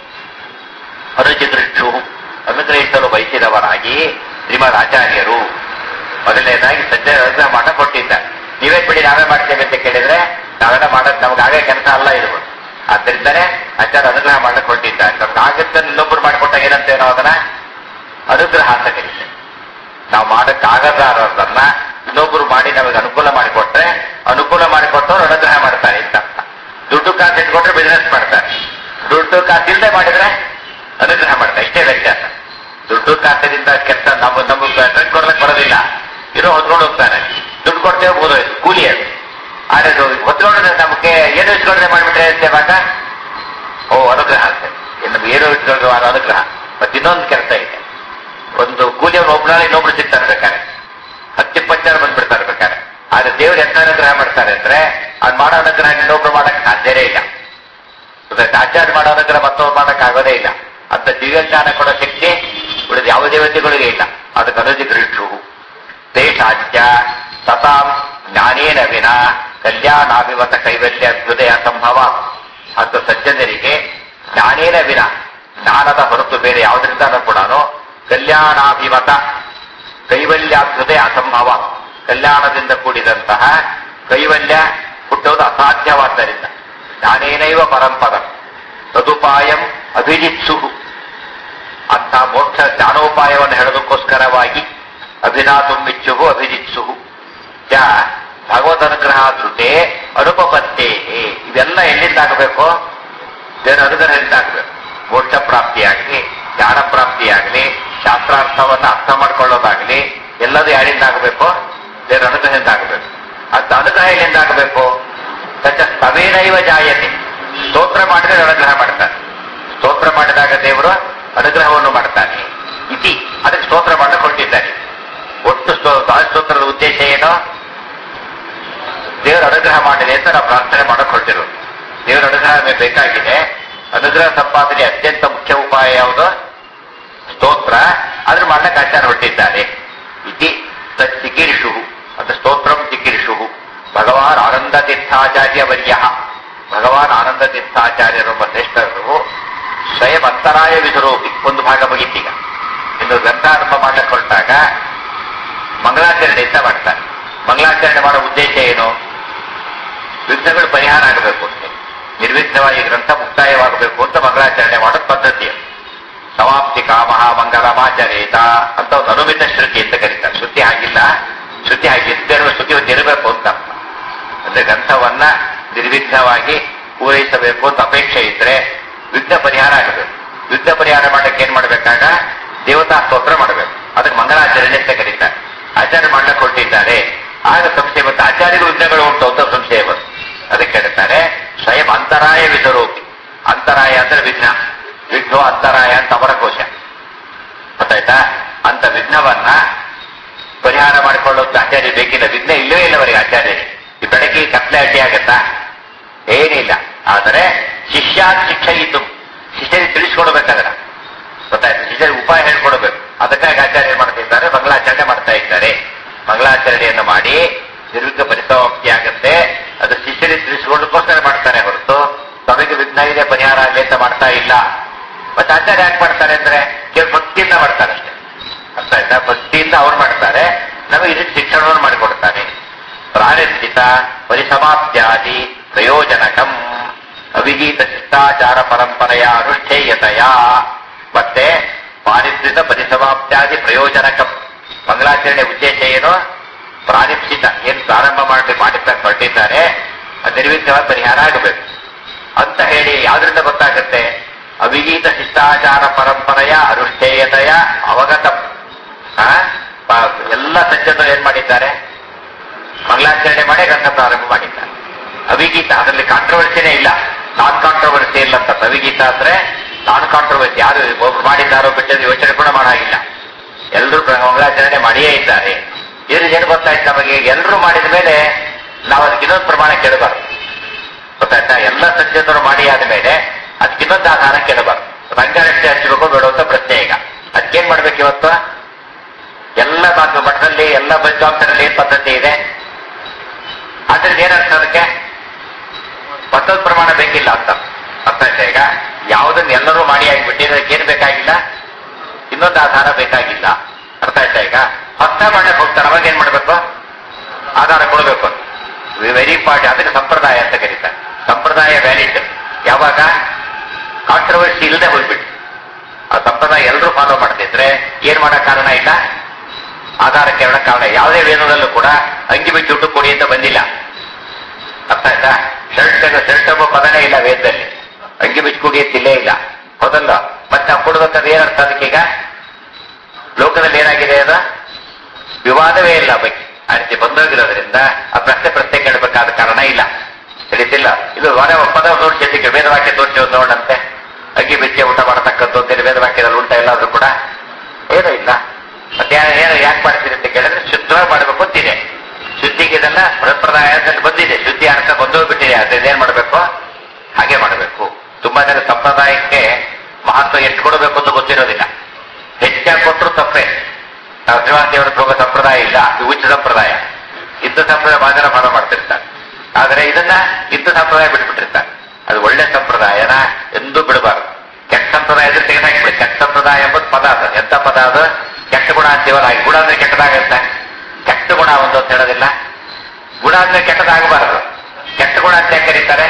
ಅನುಜಿಗೃಕ್ಷು ಅನುಗ್ರಹಿಸಲು ಬಯಸಿದವರಾಗಿ ಶ್ರೀಮದ್ ಆಚಾರ್ಯರು ಮೊದಲನೇದಾಗಿ ಸಜ್ಜನ ಅನುಗ್ರಹ ಮಾಡ ಕೊಟ್ಟಿದ್ದ ನೀವೇ ಬಿಡಿ ನಾವೇ ಮಾಡ್ತೇವೆ ಅಂತ ಕೇಳಿದ್ರೆ ನಾವೆಲ್ಲ ಮಾಡೋದು ನಮ್ಗಾಗೇ ಕೆಲಸ ಅಲ್ಲ ಇದು ಆದ್ದರಿಂದನೇ ಆಚಾರ್ಯ ಅನುಗ್ರಹ ಮಾಡಕ್ ಹೊರಟಿದ್ದಾರೆ ನಮ್ಗೆ ಆಗತ್ತನ್ನು ಇನ್ನೊಬ್ರು ಮಾಡಿಕೊಟ್ಟಾಗ ಏನಂತೇವೆ ನಾವು ಅದನ್ನ ಅನುಗ್ರಹ ಅಂತ ಕರೀತೇವೆ ನಾವು ಮಾಡಕ್ಕಾಗದಾರದನ್ನ ಇನ್ನೊಬ್ರು ಮಾಡಿ ನಮಗೆ ಅನುಕೂಲ ಮಾಡಿಕೊಟ್ರೆ ಅನುಕೂಲ ಮಾಡಿಕೊಟ್ಟವ್ರು ಅನುಗ್ರಹ ಮಾಡ್ತಾರೆ ಅಂತ ಅರ್ಥ. ದುಡ್ಡು ಕಾಸು ಇಟ್ಕೊಟ್ರೆ ಬಿಸ್ನೆಸ್ ಮಾಡ್ತಾರೆ ದುಡ್ಡು ಕಾಸಿಲ್ಲದೆ ಮಾಡಿದ್ರೆ ಅನುಗ್ರಹ ಮಾಡ್ತಾರೆ ಇಷ್ಟೇ ವ್ಯತ್ಯಾಸ ದುಡ್ಡು ಕಾಸಿನಿಂದ ಕೆಲಸ ನಮ್ಮ ನಮಗೆ ಟ್ರೆಂಡ್ ಕೊಡ್ಲಕ್ಕೆ ಬರೋದಿಲ್ಲ ಇರೋ ಹೊತ್ಕೊಂಡು ಹೋಗ್ತಾರೆ ದುಡ್ಡು ಕೊಡ್ತೇವೆ ಬೋದೋಯ್ತು ಕೂಲಿ ಅದು ಆದ್ರೆ ಅದು ಹೊತ್ಕೊಂಡ್ರೆ ನಮಗೆ ಏನು ಇಟ್ಕೊಂಡ್ರೆ ಮಾಡ್ಬಿಟ್ರೆ ಅಂತ ಇವಾಗ ಓ ಅನುಗ್ರಹ ಅಂತ ಇನ್ನು ಏನು ಇಟ್ಕೊಂಡ್ರು ಅದು ಅನುಗ್ರಹ ಮತ್ತೆ ಇನ್ನೊಂದು ಕೆಲಸ ಇದೆ ಒಂದು ಕೂಲಿಯವ್ರು ಒಬ್ಬನಾಳೆ ಇನ್ನೊಬ್ರು ಸಿಗ್ತಾರೆ ಬೇಕಾದ್ರೆ ಹತ್ತಿಪ್ಪತ್ತು ಜನ ಬಂದ್ಬಿಡ್ತಾರೆ ಬೇಕಾದ್ರೆ ಆದ್ರೆ ದೇವ್ರು ಎಂತ ಅನುಗ್ರಹ ಮಾಡ್ತಾರೆ ಅಂದ್ರೆ ಅದ್ ಮಾಡೋ ಅನುಗ್ರಹ ಇನ್ನೊಬ್ರು ಮಾಡಕ್ ಸಾಧ್ಯನೇ ಇಲ್ಲ ಗೊತ್ತಾಯ್ತಾ? ಆಚಾರ್ಯ ಮಾಡೋ ಅನುಗ್ರಹ ಮತ್ತೊಬ್ರು ಮಾಡಕ್ ಆಗೋದೇ ಇಲ್ಲ ಅಂತ ದಿವ್ಯಜ್ಞಾನ ಕೊಡೋ ಶಕ್ತಿ ಉಳಿದ ಯಾವ ದೇವತೆಗಳಿಗೆ ಇಲ್ಲ ಅದಕ್ಕೆ ಅನುಜಿಗೃಷ್ಟು ದೇಶಾಚ್ಯ ತಥಾಂ ಜ್ಞಾನೇನ ವಿನ ಕಲ್ಯಾಣಾಭಿಮತ ಕೈವಲ್ಯ ಹೃದಯ ಸಂಭವ ಅಂತ ಸಜ್ಜನರಿಗೆ ಜ್ಞಾನೇನ ವಿನ ಜ್ಞಾನದ ಹೊರತು ಬೇರೆ ಯಾವುದರಿಂದಲೂ ಕೂಡ ಕಲ್ಯಾಣಾಭಿಮತ ಕೈವಲ್ಯಾಭ್ಯುದಯ ಅಸಂಭವ ಕಲ್ಯಾಣದಿಂದ ಕೂಡಿದಂತಹ ಕೈವಲ್ಯ ಹುಟ್ಟುವುದು ಅಸಾಧ್ಯವಾದ್ದರಿಂದ ಜ್ಞಾನೇನೈವ ಪರಂಪರ ತದುಪಾಯಂ ಅಭಿಜಿತ್ಸು ಅಂತ ಮೋಕ್ಷ ಜ್ಞಾನೋಪಾಯವನ್ನು ಹೇಳೋದಕ್ಕೋಸ್ಕರವಾಗಿ ಅಭಿನಾತುಂಬಿಚ್ಚುಹು ಅಭಿಜಿತ್ಸುಹು ಚ ಭಗವದ್ ಅನುಗ್ರಹ ಧೃತೆ ಅನುಪಪತ್ತೇ ಇವೆಲ್ಲ ಎಲ್ಲಿಂದ ಆಗಬೇಕು ದೇವರ ಅನುಗ್ರಹದಿಂದ ಆಗಬೇಕು ಮೋಕ್ಷ ಪ್ರಾಪ್ತಿಯಾಗಲಿ ಜ್ಞಾನ ಪ್ರಾಪ್ತಿಯಾಗಲಿ ಶಾಸ್ತ್ರಾರ್ಥವನ್ನು ಅರ್ಥ ಮಾಡ್ಕೊಳ್ಳೋದಾಗಲಿ ಎಲ್ಲದೂ ಯಾರಿಂದ ಆಗಬೇಕು ದೇವರ ಅನುಗ್ರಹದಿಂದ ಆಗಬೇಕು ಅಂತ ಅನುಗ್ರಹ ಎಲ್ಲಿಂದ ಆಗಬೇಕು ಸಚ ಸವೇನೈವ ಜಾಯತೆ ಸ್ತೋತ್ರ ಮಾಡಿದ್ರೆ ಅನುಗ್ರಹ ಮಾಡ್ತಾನೆ ಸ್ತೋತ್ರ ಮಾಡಿದಾಗ ದೇವರು ಅನುಗ್ರಹವನ್ನು ಮಾಡ್ತಾನೆ ಇತಿ ಅದಕ್ಕೆ ಸ್ತೋತ್ರ ಮಾಡಕ್ಕೆ ಹೊರಟಿದ್ದಾನೆ ಒಟ್ಟು ಸ್ತೋ ಸ್ತೋತ್ರದ ಉದ್ದೇಶ ಏನು ದೇವರ ಅನುಗ್ರಹ ಮಾಡಿದೆ ಅಂತ ನಾವು ಪ್ರಾರ್ಥನೆ ಮಾಡಕ್ ಹೊರಟಿರೋದು ದೇವರ ಅನುಗ್ರಹ ನಮಗೆ ಬೇಕಾಗಿದೆ ಅನುಗ್ರಹ ಸಂಪಾದನೆ ಅತ್ಯಂತ ಮುಖ್ಯ ಉಪಾಯ ಯಾವುದು ಸ್ತೋತ್ರ ಅದ್ರ ಮಾಡಕ್ಕೆ ಆಚಾರ ಹೊರಟಿದ್ದಾರೆ ಇತಿ ತತ್ ಚಿಕೀರ್ಷು ಅದು ಸ್ತೋತ್ರಂ ಚಿಕೀರ್ಷು ಭಗವಾನ್ ಆನಂದ ತೀರ್ಥಾಚಾರ್ಯ ವರ್ಯ ಭಗವಾನ್ ಆನಂದ ತೀರ್ಥಾಚಾರ್ಯರೊಬ್ಬ ಶ್ರೇಷ್ಠರು ಸ್ವಯಂ ಅಂತರಾಯ ವಿಧುರೋಪಿ ಒಂದು ಭಾಗ ಮುಗಿತೀಗ ಇನ್ನು ಗ್ರಂಥಾರಂಭ ಮಾಡಕ್ಕೆ ಹೊರಟಾಗ ಮಂಗಳಾಚರಣೆ ಅಂತ ಮಾಡ್ತಾರೆ ಮಂಗಳಾಚರಣೆ ಮಾಡೋ ಉದ್ದೇಶ ಏನು ವಿಘ್ನಗಳು ಪರಿಹಾರ ಆಗಬೇಕು ಅಂತ ನಿರ್ವಿಘ್ನವಾಗಿ ಗ್ರಂಥ ಮುಕ್ತಾಯವಾಗಬೇಕು ಅಂತ ಮಂಗಳಾಚರಣೆ ಮಾಡೋ ಪದ್ಧತಿ ಅದು. ಸಮಾಪ್ತಿ ಕಾಮಹ ಮಂಗಲಮಾಚರೇತ ಅಂತ ಒಂದು ಅನುಮಿತ ಶ್ರುತಿ ಅಂತ ಕರೀತಾರೆ ಶ್ರುತಿ ಆಗಿಲ್ಲ ಶ್ರುತಿ ಆಗಿದ್ದರೂ ಶ್ರುತಿ ಒಂದು ಇರಬೇಕು ಅಂತ ಅರ್ಥ. ಅಂದ್ರೆ ಗ್ರಂಥವನ್ನ ನಿರ್ವಿಘ್ನವಾಗಿ ಪೂರೈಸಬೇಕು ಅಂತ ಅಪೇಕ್ಷೆ ಇದ್ರೆ ವಿಘ್ನ ಪರಿಹಾರ ಆಗಬೇಕು ವಿಘ್ನ ಪರಿಹಾರ ಮಾಡಕ್ಕೆ ಏನ್ ಮಾಡ್ಬೇಕಾಗ ದೇವತಾ ಸ್ತೋತ್ರ ಮಾಡಬೇಕು ಅದಕ್ಕೆ ಮಂಗಳಾಚರಣೆ ಅಂತ ಕರೀತಾರೆ ಆಚಾರ್ಯ ಮಾಡಕ್ಕೆ ಹೊರಟಿದ್ದಾರೆ ಆಗ ಸಂಶಯ ಬಂತು ಆಚಾರ್ಯರು ವಿಘ್ನಗಳು ಉಂಟು ಅಂತ ಸಂಶಯ ಬಂತು ಅದಕ್ಕೆ ಹೇಳ್ತಾರೆ ಸ್ವಯಂ ಅಂತರಾಯ ವಿಧರೋಪಿ ಅಂತರಾಯ ಅಂದ್ರೆ ವಿಘ್ನ ವಿಘ್ನೋ ಅಂತರಾಯ ಅಂತ ಅವರ ಕೋಶ ಗೊತ್ತಾಯ್ತಾ ಅಂತ ವಿಘ್ನವನ್ನ ಪರಿಹಾರ ಮಾಡಿಕೊಳ್ಳೋದು ಆಚಾರ್ಯ ಬೇಕಿಲ್ಲ ವಿಘ್ನ ಇಲ್ಲವೇ ಇಲ್ಲ ಅವರಿಗೆ ಆಚಾರ್ಯರಿಗೆ ಈ ಬೆಳಕಿಗೆ ಕತ್ಲೆ ಅಡ್ಡಿ ಆಗತ್ತಾ ಏನಿಲ್ಲ ಆದರೆ ಶಿಷ್ಯ ಶಿಕ್ಷಯಿತು ಶಿಷ್ಯರಿಗೆ ತಿಳಿಸ್ಕೊಡ್ಬೇಕಾದ್ರೆ ಗೊತ್ತಾಯ್ತು ಶಿಷ್ಯರಿಗೆ ಉಪಾಯ ಹೇಳ್ಕೊಡ್ಬೇಕು ಅದಕ್ಕಾಗಿ ಆಚಾರ್ಯ ಮಾಡ್ತಿದ್ದಾರೆ ಮಂಗಳಾಚರಣೆ ಮಾಡ್ತಾ ಇದ್ದಾರೆ ಮಂಗಳಾಚರಣೆಯನ್ನು ಮಾಡಿ ನಿರ್ವಿಘ್ನ ಪರಿಸಮಾಪ್ತಿ ಆಗುತ್ತೆ ಅದು ಶಿಷ್ಯರಿಗೆ ತಿಳಿಸ್ಕೊಳ್ಳೋದಕ್ಕೋಸ್ಕರ ಮಾಡ್ತಾರೆ ಹೊರತು ತಮಗೆ ವಿಘ್ನ ಇದೆ ಪರಿಹಾರ ಆಗಲಿ ಅಂತ ಮಾಡ್ತಾ ಇಲ್ಲ ಮತ್ತೆ ಆಚಾರ್ಯ ಯಾಕೆ ಮಾಡ್ತಾರೆ ಅಂದ್ರೆ ಕೆಲವು ಭಕ್ತಿಯಿಂದ ಮಾಡ್ತಾರೆ ಅಷ್ಟೇ ಅರ್ಥ ಆಯ್ತಾ ಭಕ್ತಿಯಿಂದ ಅವ್ರು ಮಾಡ್ತಾರೆ ನಮಗೆ ಇದಕ್ಕೆ ಶಿಕ್ಷಣವನ್ನು ಮಾಡಿಕೊಡ್ತಾರೆ ಪ್ರಾರಂಭಿತ ಪರಿಸಮಾಪ್ತ್ಯಾದಿ ಪ್ರಯೋಜನಕಂ ಅವಿಗೀತ ಶಿಷ್ಟಾಚಾರ ಪರಂಪರೆಯ ಅನುಷ್ಠೇಯತೆಯ ಮತ್ತೆ ಪಾರಿಶ್ರಿತ ಪರಿಸಮಾಪ್ತ್ಯಾದಿ ಪ್ರಯೋಜನಕಂ ಮಂಗಳಾಚರಣೆ ಉದ್ದೇಶ ಏನು ಪ್ರಾರಿಪ್ಸಿತ ಏನು ಪ್ರಾರಂಭ ಮಾಡಿ ಮಾಡಿರ್ತಾ ಹೊರಟಿದ್ದಾರೆ ಅದು ನಿರ್ವಿಘ್ನವಾಗಿ ಪರಿಹಾರ ಆಗಬೇಕು ಅಂತ ಹೇಳಿ ಯಾವ್ದ್ರಿಂದ ಗೊತ್ತಾಗುತ್ತೆ ಅವಿಗೀತ ಶಿಷ್ಟಾಚಾರ ಪರಂಪರೆಯ ಅನುಷ್ಠೇಯತೆಯ ಅವಗತ ಆ? ಪ- ಎಲ್ಲ ಸಜ್ಜನರು ಏನ್ ಮಾಡಿದ್ದಾರೆ ಮಂಗಳಾಚರಣೆ ಮಾಡಿ ಗ್ರಂಥ ಪ್ರಾರಂಭ ಮಾಡಿದ್ದಾರೆ ಅವಿಗೀತ ಅದರಲ್ಲಿ ಕಾಂಟ್ರವರ್ಸಿನೇ ಇಲ್ಲ ನಾನ್ ಕಾಂಟ್ರವರ್ಸಿ ಇಲ್ಲ ಅಂತ ಅವಿಗೀತ ಅಂದ್ರೆ ನಾನ್ ಕಾಂಟ್ರವರ್ಸಿ ಯಾರು ಒಬ್ರು ಮಾಡಿದ್ದಾರೋ ಬಿಟ್ಟದ್ದು ಯೋಚನೆ ಕೂಡ ಮಾಡಾಗಿಲ್ಲ ಎಲ್ಲರೂ ಮಂಗಳಾಚರಣೆ ಮಾಡಿಯೇ ಇದ್ದಾರೆ ಇದು ಏನು ಗೊತ್ತಾಯ್ತು ನಮಗೆ ಎಲ್ಲರೂ ಮಾಡಿದ ಮೇಲೆ ನಾವು ಅದಕ್ಕೆ ಇನ್ನೊಂದು ಪ್ರಮಾಣ ಕೇಳಬಾರ್ದು ಗೊತ್ತಾಯ್ತಾ ಎಲ್ಲ ಸಜ್ಜನರು ಮಾಡಿ ಆದ ಮೇಲೆ ಅದಕ್ಕೆ ಇನ್ನೊಂದು ಆಧಾರ ಕೇಳಬಾರ್ದು ರಂಗರಷ್ಟೇ ಹಚ್ಚಬೇಕು ಬೇಡ ಅಂತ ಪ್ರಶ್ನೆ ಈಗ ಅದಕ್ಕೇನ್ ಮಾಡ್ಬೇಕು ಇವತ್ತು ಎಲ್ಲ ಮಾತು ಮಠದಲ್ಲಿ ಎಲ್ಲ ಪಂಚಾಂಶದಲ್ಲಿ ಏನ್ ಪದ್ಧತಿ ಇದೆ ಅದ್ರಲ್ಲಿ ಏನರ್ಥ ಅದಕ್ಕೆ ಮತ್ತೊಂದು ಪ್ರಮಾಣ ಬೇಕಿಲ್ಲ ಅಂತ ಅರ್ಥ ಆಯ್ತಾ ಈಗ ಯಾವುದನ್ನ ಎಲ್ಲರೂ ಮಾಡಿ ಆಗಿಬಿಟ್ಟಿದ್ರೆ ಅದಕ್ಕೆ ಏನ್ ಬೇಕಾಗಿಲ್ಲ ಇನ್ನೊಂದು ಆಧಾರ ಬೇಕಾಗಿಲ್ಲ ಅರ್ಥ ಆಯ್ತಾ ಈಗ ಹೊಸ ಮಾಡಕ್ಕೆ ಹೋಗ್ತಾರೆ ಅವಾಗ ಏನ್ ಮಾಡ್ಬೇಕು ಆಧಾರ ಕೊಡಬೇಕು ವೆರಿ ಇಂಪಾರ್ಟೆಂಟ್ ಅದಕ್ಕೆ ಸಂಪ್ರದಾಯ ಅಂತ ಕರೀತಾರೆ ಸಂಪ್ರದಾಯ ವ್ಯಾಲಿಡ್ ಯಾವಾಗ ಕಾಂಟ್ರವರ್ಸಿ ಇಲ್ಲದೆ ಹೋಗ್ಬಿಟ್ಟು ಆ ಸಂಪ್ರದಾಯ ಎಲ್ಲರೂ ಫಾಲೋ ಮಾಡ್ತಿದ್ರೆ ಏನ್ ಮಾಡಕ್ ಕಾರಣ ಇಲ್ಲ ಆಧಾರಕ್ಕೆ ಹೇಳಕ್ ಕಾರಣ ಯಾವುದೇ ವೇದದಲ್ಲೂ ಕೂಡ ಅಂಗಿ ಬಿಟ್ಟು ಊಟ ಕೊಡಿ ಅಂತ ಬಂದಿಲ್ಲ ಅರ್ಥ ಆಯ್ತಾ ಶರ್ಟ್ ಶರ್ಟ್ ಎಂಬ ಪದನೇ ಇಲ್ಲ ವೇದದಲ್ಲಿ ಅಂಗಿ ಬಿಚ್ಚು ಕುಡಿ ಅಂತಿಲ್ಲೇ ಇಲ್ಲ ಹೌದಲ್ಲ ಮತ್ತೆ ನಾವು ಕೊಡ್ಬೇಕಾದ್ರೆ ಏನರ್ಥ ಅದಕ್ಕೀಗ ಲೋಕದಲ್ಲಿ ಏನಾಗಿದೆ ಅದು ವಿವಾದವೇ ಇಲ್ಲ ಆ ಬಗ್ಗೆ ಆ ರೀತಿ ಬಂದೋಗಿರೋದ್ರಿಂದ ಆ ಪ್ರಶ್ನೆ ಪ್ರಶ್ನೆ ಕೇಳಬೇಕಾದ ಕಾರಣ ಇಲ್ಲ ತಿಳಿತಿಲ್ಲ ಇದು ಹೊರ ಪದ ತೋರಿಸಿ ಅದಕ್ಕೆ ವೇದವಾಕ್ಯ ತೋರಿಸಿ ಒಂದು ನೋಡಂತೆ ಅಗ್ಗಿ ಬೆಚ್ಚೆ ಊಟ ಮಾಡತಕ್ಕದ್ದು ಅಂತೇಳಿ ವೇದವಾಕ್ಯದಲ್ಲಿ ಉಂಟ ಎಲ್ಲಾದ್ರೂ ಕೂಡ ಏನೂ ಇಲ್ಲ ಮತ್ತೆ ಯಾ- ಏನು ಯಾಕೆ ಮಾಡ್ತೀರಿ ಅಂತ ಕೇಳಿದ್ರೆ ಶುದ್ಧವಾಗಿ ಮಾಡಬೇಕು ಅಂತಿದೆ ಶುದ್ಧಿಗೆ ಇದೆಲ್ಲ ಸಂಪ್ರದಾಯದಲ್ಲಿ ಬಂದಿದೆ ಶುದ್ಧಿ ಅರ್ಥ ಬಂದೋಗ್ಬಿಟ್ಟಿದೆ ಅದ್ರಿಂದ ಏನ್ ಮಾಡಬೇಕು ಹಾಗೆ ಮಾಡಬೇಕು ತುಂಬಾ ಜನ ಸಂಪ್ರದಾಯಕ್ಕೆ ಮಹತ್ವ ಎಷ್ಟು ಕೊಡಬೇಕು ಅಂತ ಗೊತ್ತಿರೋದಿಲ್ಲ ಹೆಚ್ಚಾಗಿ ಕೊಟ್ಟರು ತಪ್ಪೇ ನಾವು ಶ್ರೀವಾಸ ದೇವರ ಹೋಗೋ ಸಂಪ್ರದಾಯ ಇಲ್ಲ ಇದು ಉಚ್ಚ ಸಂಪ್ರದಾಯ ಇಂಥ ಸಂಪ್ರದಾಯ ಬಹಳ ಜನ ಫಾಲೋ ಮಾಡ್ತಿರ್ತಾರೆ ಆದರೆ ಇದನ್ನ ಇಂಥ ಸಂಪ್ರದಾಯ ಬಿಟ್ಬಿಟ್ಟಿರ್ತಾರೆ ಅದು ಒಳ್ಳೆ ಸಂಪ್ರದಾಯನ ಎಂದೂ ಬಿಡಬಾರದು ಕೆಟ್ಟ ಸಂಪ್ರದಾಯ ಇದ್ರೆ ತೆಗೆದಾಕ್ಬಿಡಿ ಕೆಟ್ಟ ಸಂಪ್ರದಾಯ ಎಂಬುದು ಪದ ಅದು ಎಂತ ಪದ ಅದು ಕೆಟ್ಟ ಗುಣ ಅಂತೀವಲ್ಲ ಈ ಗುಣ ಅಂದ್ರೆ ಕೆಟ್ಟದಾಗತ್ತೆ ಕೆಟ್ಟ ಗುಣ ಒಂದು ಅಂತ ಹೇಳೋದಿಲ್ಲ ಗುಣ ಅಂದ್ರೆ ಕೆಟ್ಟದಾಗಬಾರದು ಕೆಟ್ಟ ಗುಣ ಅಂತ ಯಾಕೆ ಕರೀತಾರೆ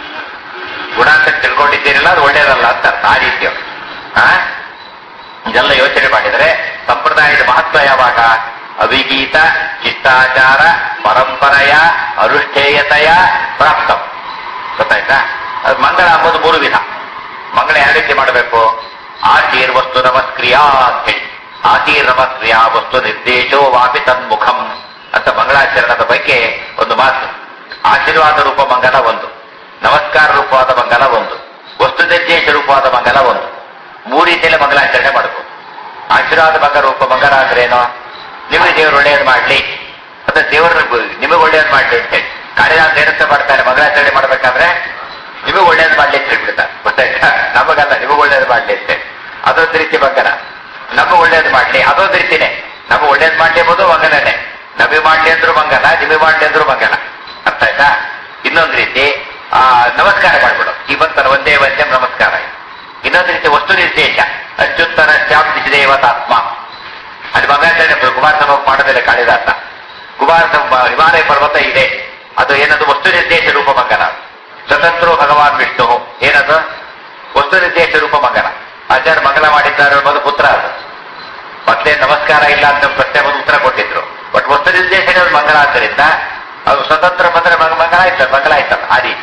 ಗುಣ ಅಂತ ತಿಳ್ಕೊಂಡಿದ್ದೀರಲ್ಲ ಅದು ಒಳ್ಳೇದಲ್ಲ ಅಂತ ಅರ್ಥ ಆ ರೀತಿ ಆ ಇದೆಲ್ಲ ಯೋಚನೆ ಮಾಡಿದರೆ ಸಂಪ್ರದಾಯದ ಮಹತ್ವ ಯಾವಾಗ ಅವಿಗೀತ ಶಿಷ್ಟಾಚಾರ ಪರಂಪರೆಯ ಅನುಷ್ಠೇಯತೆಯ ಪ್ರಾಪ್ತ ಗೊತ್ತಾಯ್ತಾ ಅದು ಮಂಗಳ ಅಂಬುದು ಮೂರು ವಿಧ ಮಂಗಳ ಯಾವ ರೀತಿ ಮಾಡಬೇಕು ಆಶೀರ್ ವಸ್ತು ನಮಸ್ಕ್ರಿಯಾ ಅಂತ ಹೇಳಿ ಆಶೀರ್ ನಮಸ್ಕ್ರಿಯಾ ವಸ್ತು ನಿರ್ದೇಶೋ ವಾಪಿ ತನ್ಮುಖಂ ಅಂತ ಮಂಗಳಾಚರಣದ ಬಗ್ಗೆ ಒಂದು ಮಾತು ಆಶೀರ್ವಾದ ರೂಪ ಮಂಗಲ ಒಂದು ನಮಸ್ಕಾರ ರೂಪವಾದ ಮಂಗಲ ಒಂದು ವಸ್ತು ನಿರ್ದೇಶ ರೂಪವಾದ ಮಂಗಲ ಒಂದು ಮೂರು ರೀತಿಯಲ್ಲಿ ಮಂಗಲಾಚರಣೆ ಮಾಡಬಹುದು ಆಶೀರ್ವಾದ ಮಂಗ ರೂಪ ಮಂಗಲ ಅಂದ್ರೆ ಏನು ನಿಮಗೆ ದೇವರು ಒಳ್ಳೆಯದು ಮಾಡ್ಲಿ ಮತ್ತೆ ದೇವರು ನಿಮಗೆ ಒಳ್ಳೆಯದು ಮಾಡ್ಲಿ ಅಂತ ಹೇಳಿ ಕಾಳಿದಾಸ ಏನಂತ ಮಾಡ್ತಾರೆ ಮಂಗಲಾಚರಣೆ ಮಾಡ್ಬೇಕಾದ್ರೆ ನಿಮಗೆ ಒಳ್ಳೇದು ಮಾಡ್ಲಿ ಅಂತ ಹೇಳ್ಬಿಡ್ತಾರೆ ಗೊತ್ತಾಯ್ತಾ ನಮಗಲ್ಲ ನಿಮಗೆ ಒಳ್ಳೇದು ಮಾಡ್ಲಿ ಅಂತ ಹೇಳಿ ಅದೊಂದು ರೀತಿ ಮಂಗನ ನಮಗೆ ಒಳ್ಳೇದು ಮಾಡ್ಲಿ ಅದೊಂದು ರೀತಿನೇ ನಮಗೆ ಒಳ್ಳೇದು ಮಾಡ್ಲಿ ಎಂಬುದು ಮಂಗನನೇ ನಮಗೆ ಮಾಡ್ಲಿ ಅಂದ್ರು ಮಂಗನ ನಿಮಗೆ ಮಾಡ್ಲಿ ಅಂದ್ರು ಮಂಗನ ಅರ್ಥ ಆಯ್ತಾ ಇನ್ನೊಂದು ರೀತಿ ಆ ನಮಸ್ಕಾರ ಮಾಡ್ಬಿಡು ಈ ಬಂತಲ್ಲ ಒಂದೇ ಒಂದೇ ನಮಸ್ಕಾರ ಇನ್ನೊಂದು ರೀತಿ ವಸ್ತು ನಿರ್ದೇಶ ಅತ್ಯುತ್ತರ ಶ್ಯಾಪ್ತಿಸಿ ದೇವತಾತ್ಮ ಅಲ್ಲಿ ಮಂಗಾಚಾರ್ಯ ಕುಮಾರ ಸಂಭವ ಮಾಡೋದಿಲ್ಲ ಕಾಳಿದಾಸ ಕುಮಾರ ಸಂಭವ ಹಿಮಾಲಯ ಪರ್ವತ ಇದೆ ಅದು ಏನದು ವಸ್ತು ನಿರ್ದೇಶ ರೂಪ ಮಂಗನ ಸ್ವತಂತ್ರ ಭಗವಾನ್ ವಿಷ್ಣು ಏನದು ವಸ್ತು ನಿರ್ದೇಶ ರೂಪ ಮಂಗನ ಆಚಾರ್ಯ ಮಂಗಲ ಮಾಡಿದ್ದಾರೆ ಅನ್ನೋದು ಪುತ್ರ ಅದು ಮತ್ತೆ ನಮಸ್ಕಾರ ಇಲ್ಲ ಅಂತ ಪ್ರಶ್ನೆ ಒಂದು ಉತ್ತರ ಕೊಟ್ಟಿದ್ರು ಬಟ್ ವಸ್ತು ನಿರ್ದೇಶನ ಮಂಗಲ ಆದ್ದರಿಂದ ಅದು ಸ್ವತಂತ್ರ ಬಂದ್ರೆ ಮಂಗ- ಮಂಗಲ ಆಯ್ತಲ್ಲ ಮಂಗಲ ಆಯ್ತಲ್ಲ ಆ ರೀತಿ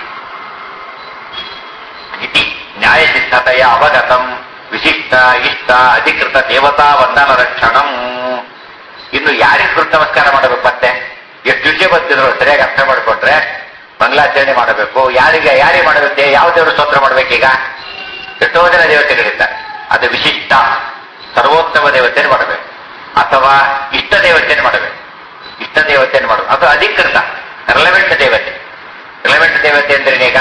ಇತಿ ನ್ಯಾಯಸಿದ್ಧತೆಯ ಅವಗತಂ ವಿಶಿಷ್ಟ ಇಷ್ಟ ಅಧಿಕೃತ ದೇವತಾ ವಂದನ ರಕ್ಷಣಂ ಇನ್ನು ಯಾರಿಗೆ ಗುರು ನಮಸ್ಕಾರ ಮಾಡಬೇಕು ಮತ್ತೆ ಎಷ್ಟು ವಿಷಯ ಬಂದಿದ್ರು ಸರಿಯಾಗಿ ಅರ್ಥ ಮಾಡಿಕೊಂಡ್ರೆ ಮಂಗಲಾಚರಣೆ ಮಾಡಬೇಕು ಯಾರಿಗೆ ಯಾರಿಗೆ ಮಾಡಬೇಕು ಯಾವ ದೇವರು ಸ್ತೋತ್ರ ಮಾಡ್ಬೇಕೀಗ ಎಷ್ಟೋ ಜನ ದೇವತೆಗಳಿದ್ದಾರೆ ಅದು ವಿಶಿಷ್ಟ ಸರ್ವೋತ್ತಮ ದೇವತೆಯನ್ನು ಮಾಡಬೇಕು ಅಥವಾ ಇಷ್ಟ ದೇವತೆಯನ್ನು ಮಾಡಬೇಕು ಇಷ್ಟ ದೇವತೆಯನ್ನು ಮಾಡಬೇಕು ಅದು ಅಧಿಕೃತ ರೆಲವೆಂಟ್ ದೇವತೆ ರೆಲವೆಂಟ್ ದೇವತೆ ಅಂದ್ರೆ ಈಗ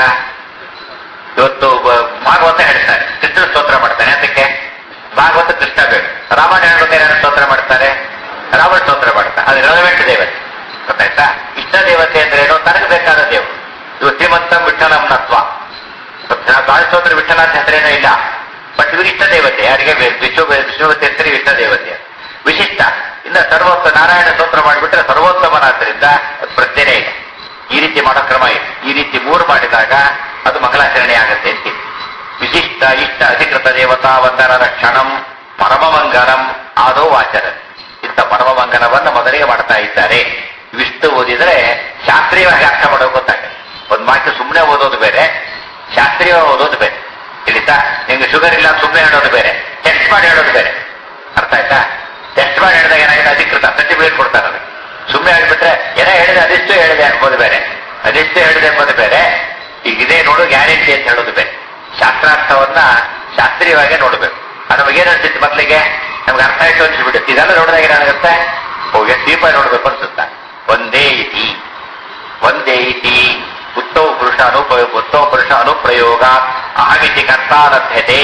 ಇವತ್ತು ಬ- ಭಾಗವತ ಹೇಳ್ತಾರೆ ಕೃಷ್ಣ ಸ್ತೋತ್ರ ಮಾಡ್ತಾನೆ ಅದಕ್ಕೆ ಭಾಗವತ ಕೃಷ್ಣ ಬೇಕು ರಾಮಾಯಣ ಹೇಳ್ಬೇಕಾದ್ರೆ ಯಾರು ಸ್ತೋತ್ರ ಮಾಡ್ತಾರೆ ರಾವಣ ಸ್ತೋತ್ರ ಮಾಡ್ತಾರೆ ಅದು ರೆಲವೆಂಟ್ ದೇವತೆ ಗೊತ್ತಾಯ್ತಾ ಇಷ್ಟ ದೇವತೆ ಅಂದ್ರೆ ಏನು ತನಗೆ ಬೇಕಾದ ದೇವರು ಇವು ಶ್ರೀಮಂತ ವಿಠಲಂನತ್ವ ಬಾಳ ಸ್ತೋತ್ರ ವಿಠಲ ಅಂತ ಹೆಸರೇನೂ ಇಲ್ಲ ಬಟ್ ಇವರು ಇಷ್ಟ ದೇವತೆ ಯಾರಿಗೆ ಬೇಕು? ವಿಶ್ವ ವಿಶ್ವವತಿ ಹೆಸರು ಇಷ್ಟ ದೇವತೆ ವಿಶಿಷ್ಟ ಇನ್ನು ಸರ್ವೋತ್ತ ನಾರಾಯಣ ಸ್ತೋತ್ರ ಮಾಡಿಬಿಟ್ರೆ ಸರ್ವೋತ್ತಮನಾದ್ದರಿಂದ ಅದು ಪ್ರಶ್ನೆನೇ ಇಲ್ಲ ಈ ರೀತಿ ಮಾಡೋ ಕ್ರಮ ಇದೆ ಈ ರೀತಿ ಮೂರು ಮಾಡಿದಾಗ ಅದು ಮಂಗಲಾಚರಣೆ ಆಗುತ್ತೆ ಅಂತ ವಿಶಿಷ್ಟ ಇಷ್ಟ ಅಧಿಕೃತ ದೇವತಾ ವಂದನದ ಕ್ಷಣಂ ಪರಮಮಂಗಲಂ ಆದೋ ವಾಚರ ಇಂಥ ಪರಮಮಂಗಲವನ್ನು ಮೊದಲಿಗೆ ಮಾಡ್ತಾ ಇದ್ದಾರೆ ಇವಿಷ್ಟು ಓದಿದ್ರೆ ಶಾಸ್ತ್ರೀಯವಾಗಿ ಅರ್ಥ ಮಾಡೋದು ಗೊತ್ತಾಗುತ್ತೆ ಒಂದು ಮಾತು ಸುಮ್ಮನೆ ಓದೋದು ಬೇರೆ ಶಾಸ್ತ್ರೀಯ ಓದೋದು ಬೇರೆ ತಿಳಿತಾ ನಿಮ್ಗೆ ಶುಗರ್ ಇಲ್ಲ ಸುಮ್ಮನೆ ಹೇಳೋದು ಬೇರೆ ಟೆಸ್ಟ್ ಮಾಡಿ ಹೇಳೋದು ಬೇರೆ ಅರ್ಥ ಆಯ್ತಾ ಟೆಸ್ಟ್ ಮಾಡಿ ಹೇಳಿದಾಗ ಏನಾಗಿದೆ ಅಧಿಕೃತ ಸರ್ಟಿಫಿಕೇಟ್ ಕೊಡ್ತಾರೆ ಅದಕ್ಕೆ ಸುಮ್ಮನೆ ಹೇಳ್ಬಿಟ್ರೆ ಏನೋ ಹೇಳಿದೆ ಅದಿಷ್ಟು ಹೇಳಿದೆ ಎಂಬುದು ಬೇರೆ ಅದಿಷ್ಟು ಹೇಳಿದೆ ಎಂಬುದು ಬೇರೆ ಈಗ ಇದೇ ನೋಡು ಗ್ಯಾರಂಟಿ ಅಂತ ಹೇಳೋದು ಬೇರೆ ಶಾಸ್ತ್ರಾರ್ಥವನ್ನ ಶಾಸ್ತ್ರೀಯವಾಗಿ ನೋಡಬೇಕು ಅದು ನಮಗೇನು ಅನ್ಸುತ್ತೆ ಮೊದಲಿಗೆ ನಮ್ಗೆ ಅರ್ಥ ಆಯ್ತು ಅನ್ಸ್ಬಿಡುತ್ತೆ ಇದೆಲ್ಲ ನೋಡಿದಾಗ ಏನಾಗುತ್ತೆ ಓ ಎಷ್ಟು ದೀಪ ನೋಡ್ಬೇಕು ಅನ್ಸುತ್ತ ಒಂದೇ ಇತಿ ಒಂದೇ ಇತಿ ಉತ್ತಮ ಪುರುಷ ಅನುಪ್ರಯೋಗ ಉತ್ತಮ ಪುರುಷ ಅನುಪ್ರಯೋಗ ಅಹಮಿತಿ ಕರ್ತಾಲಭ್ಯತೆ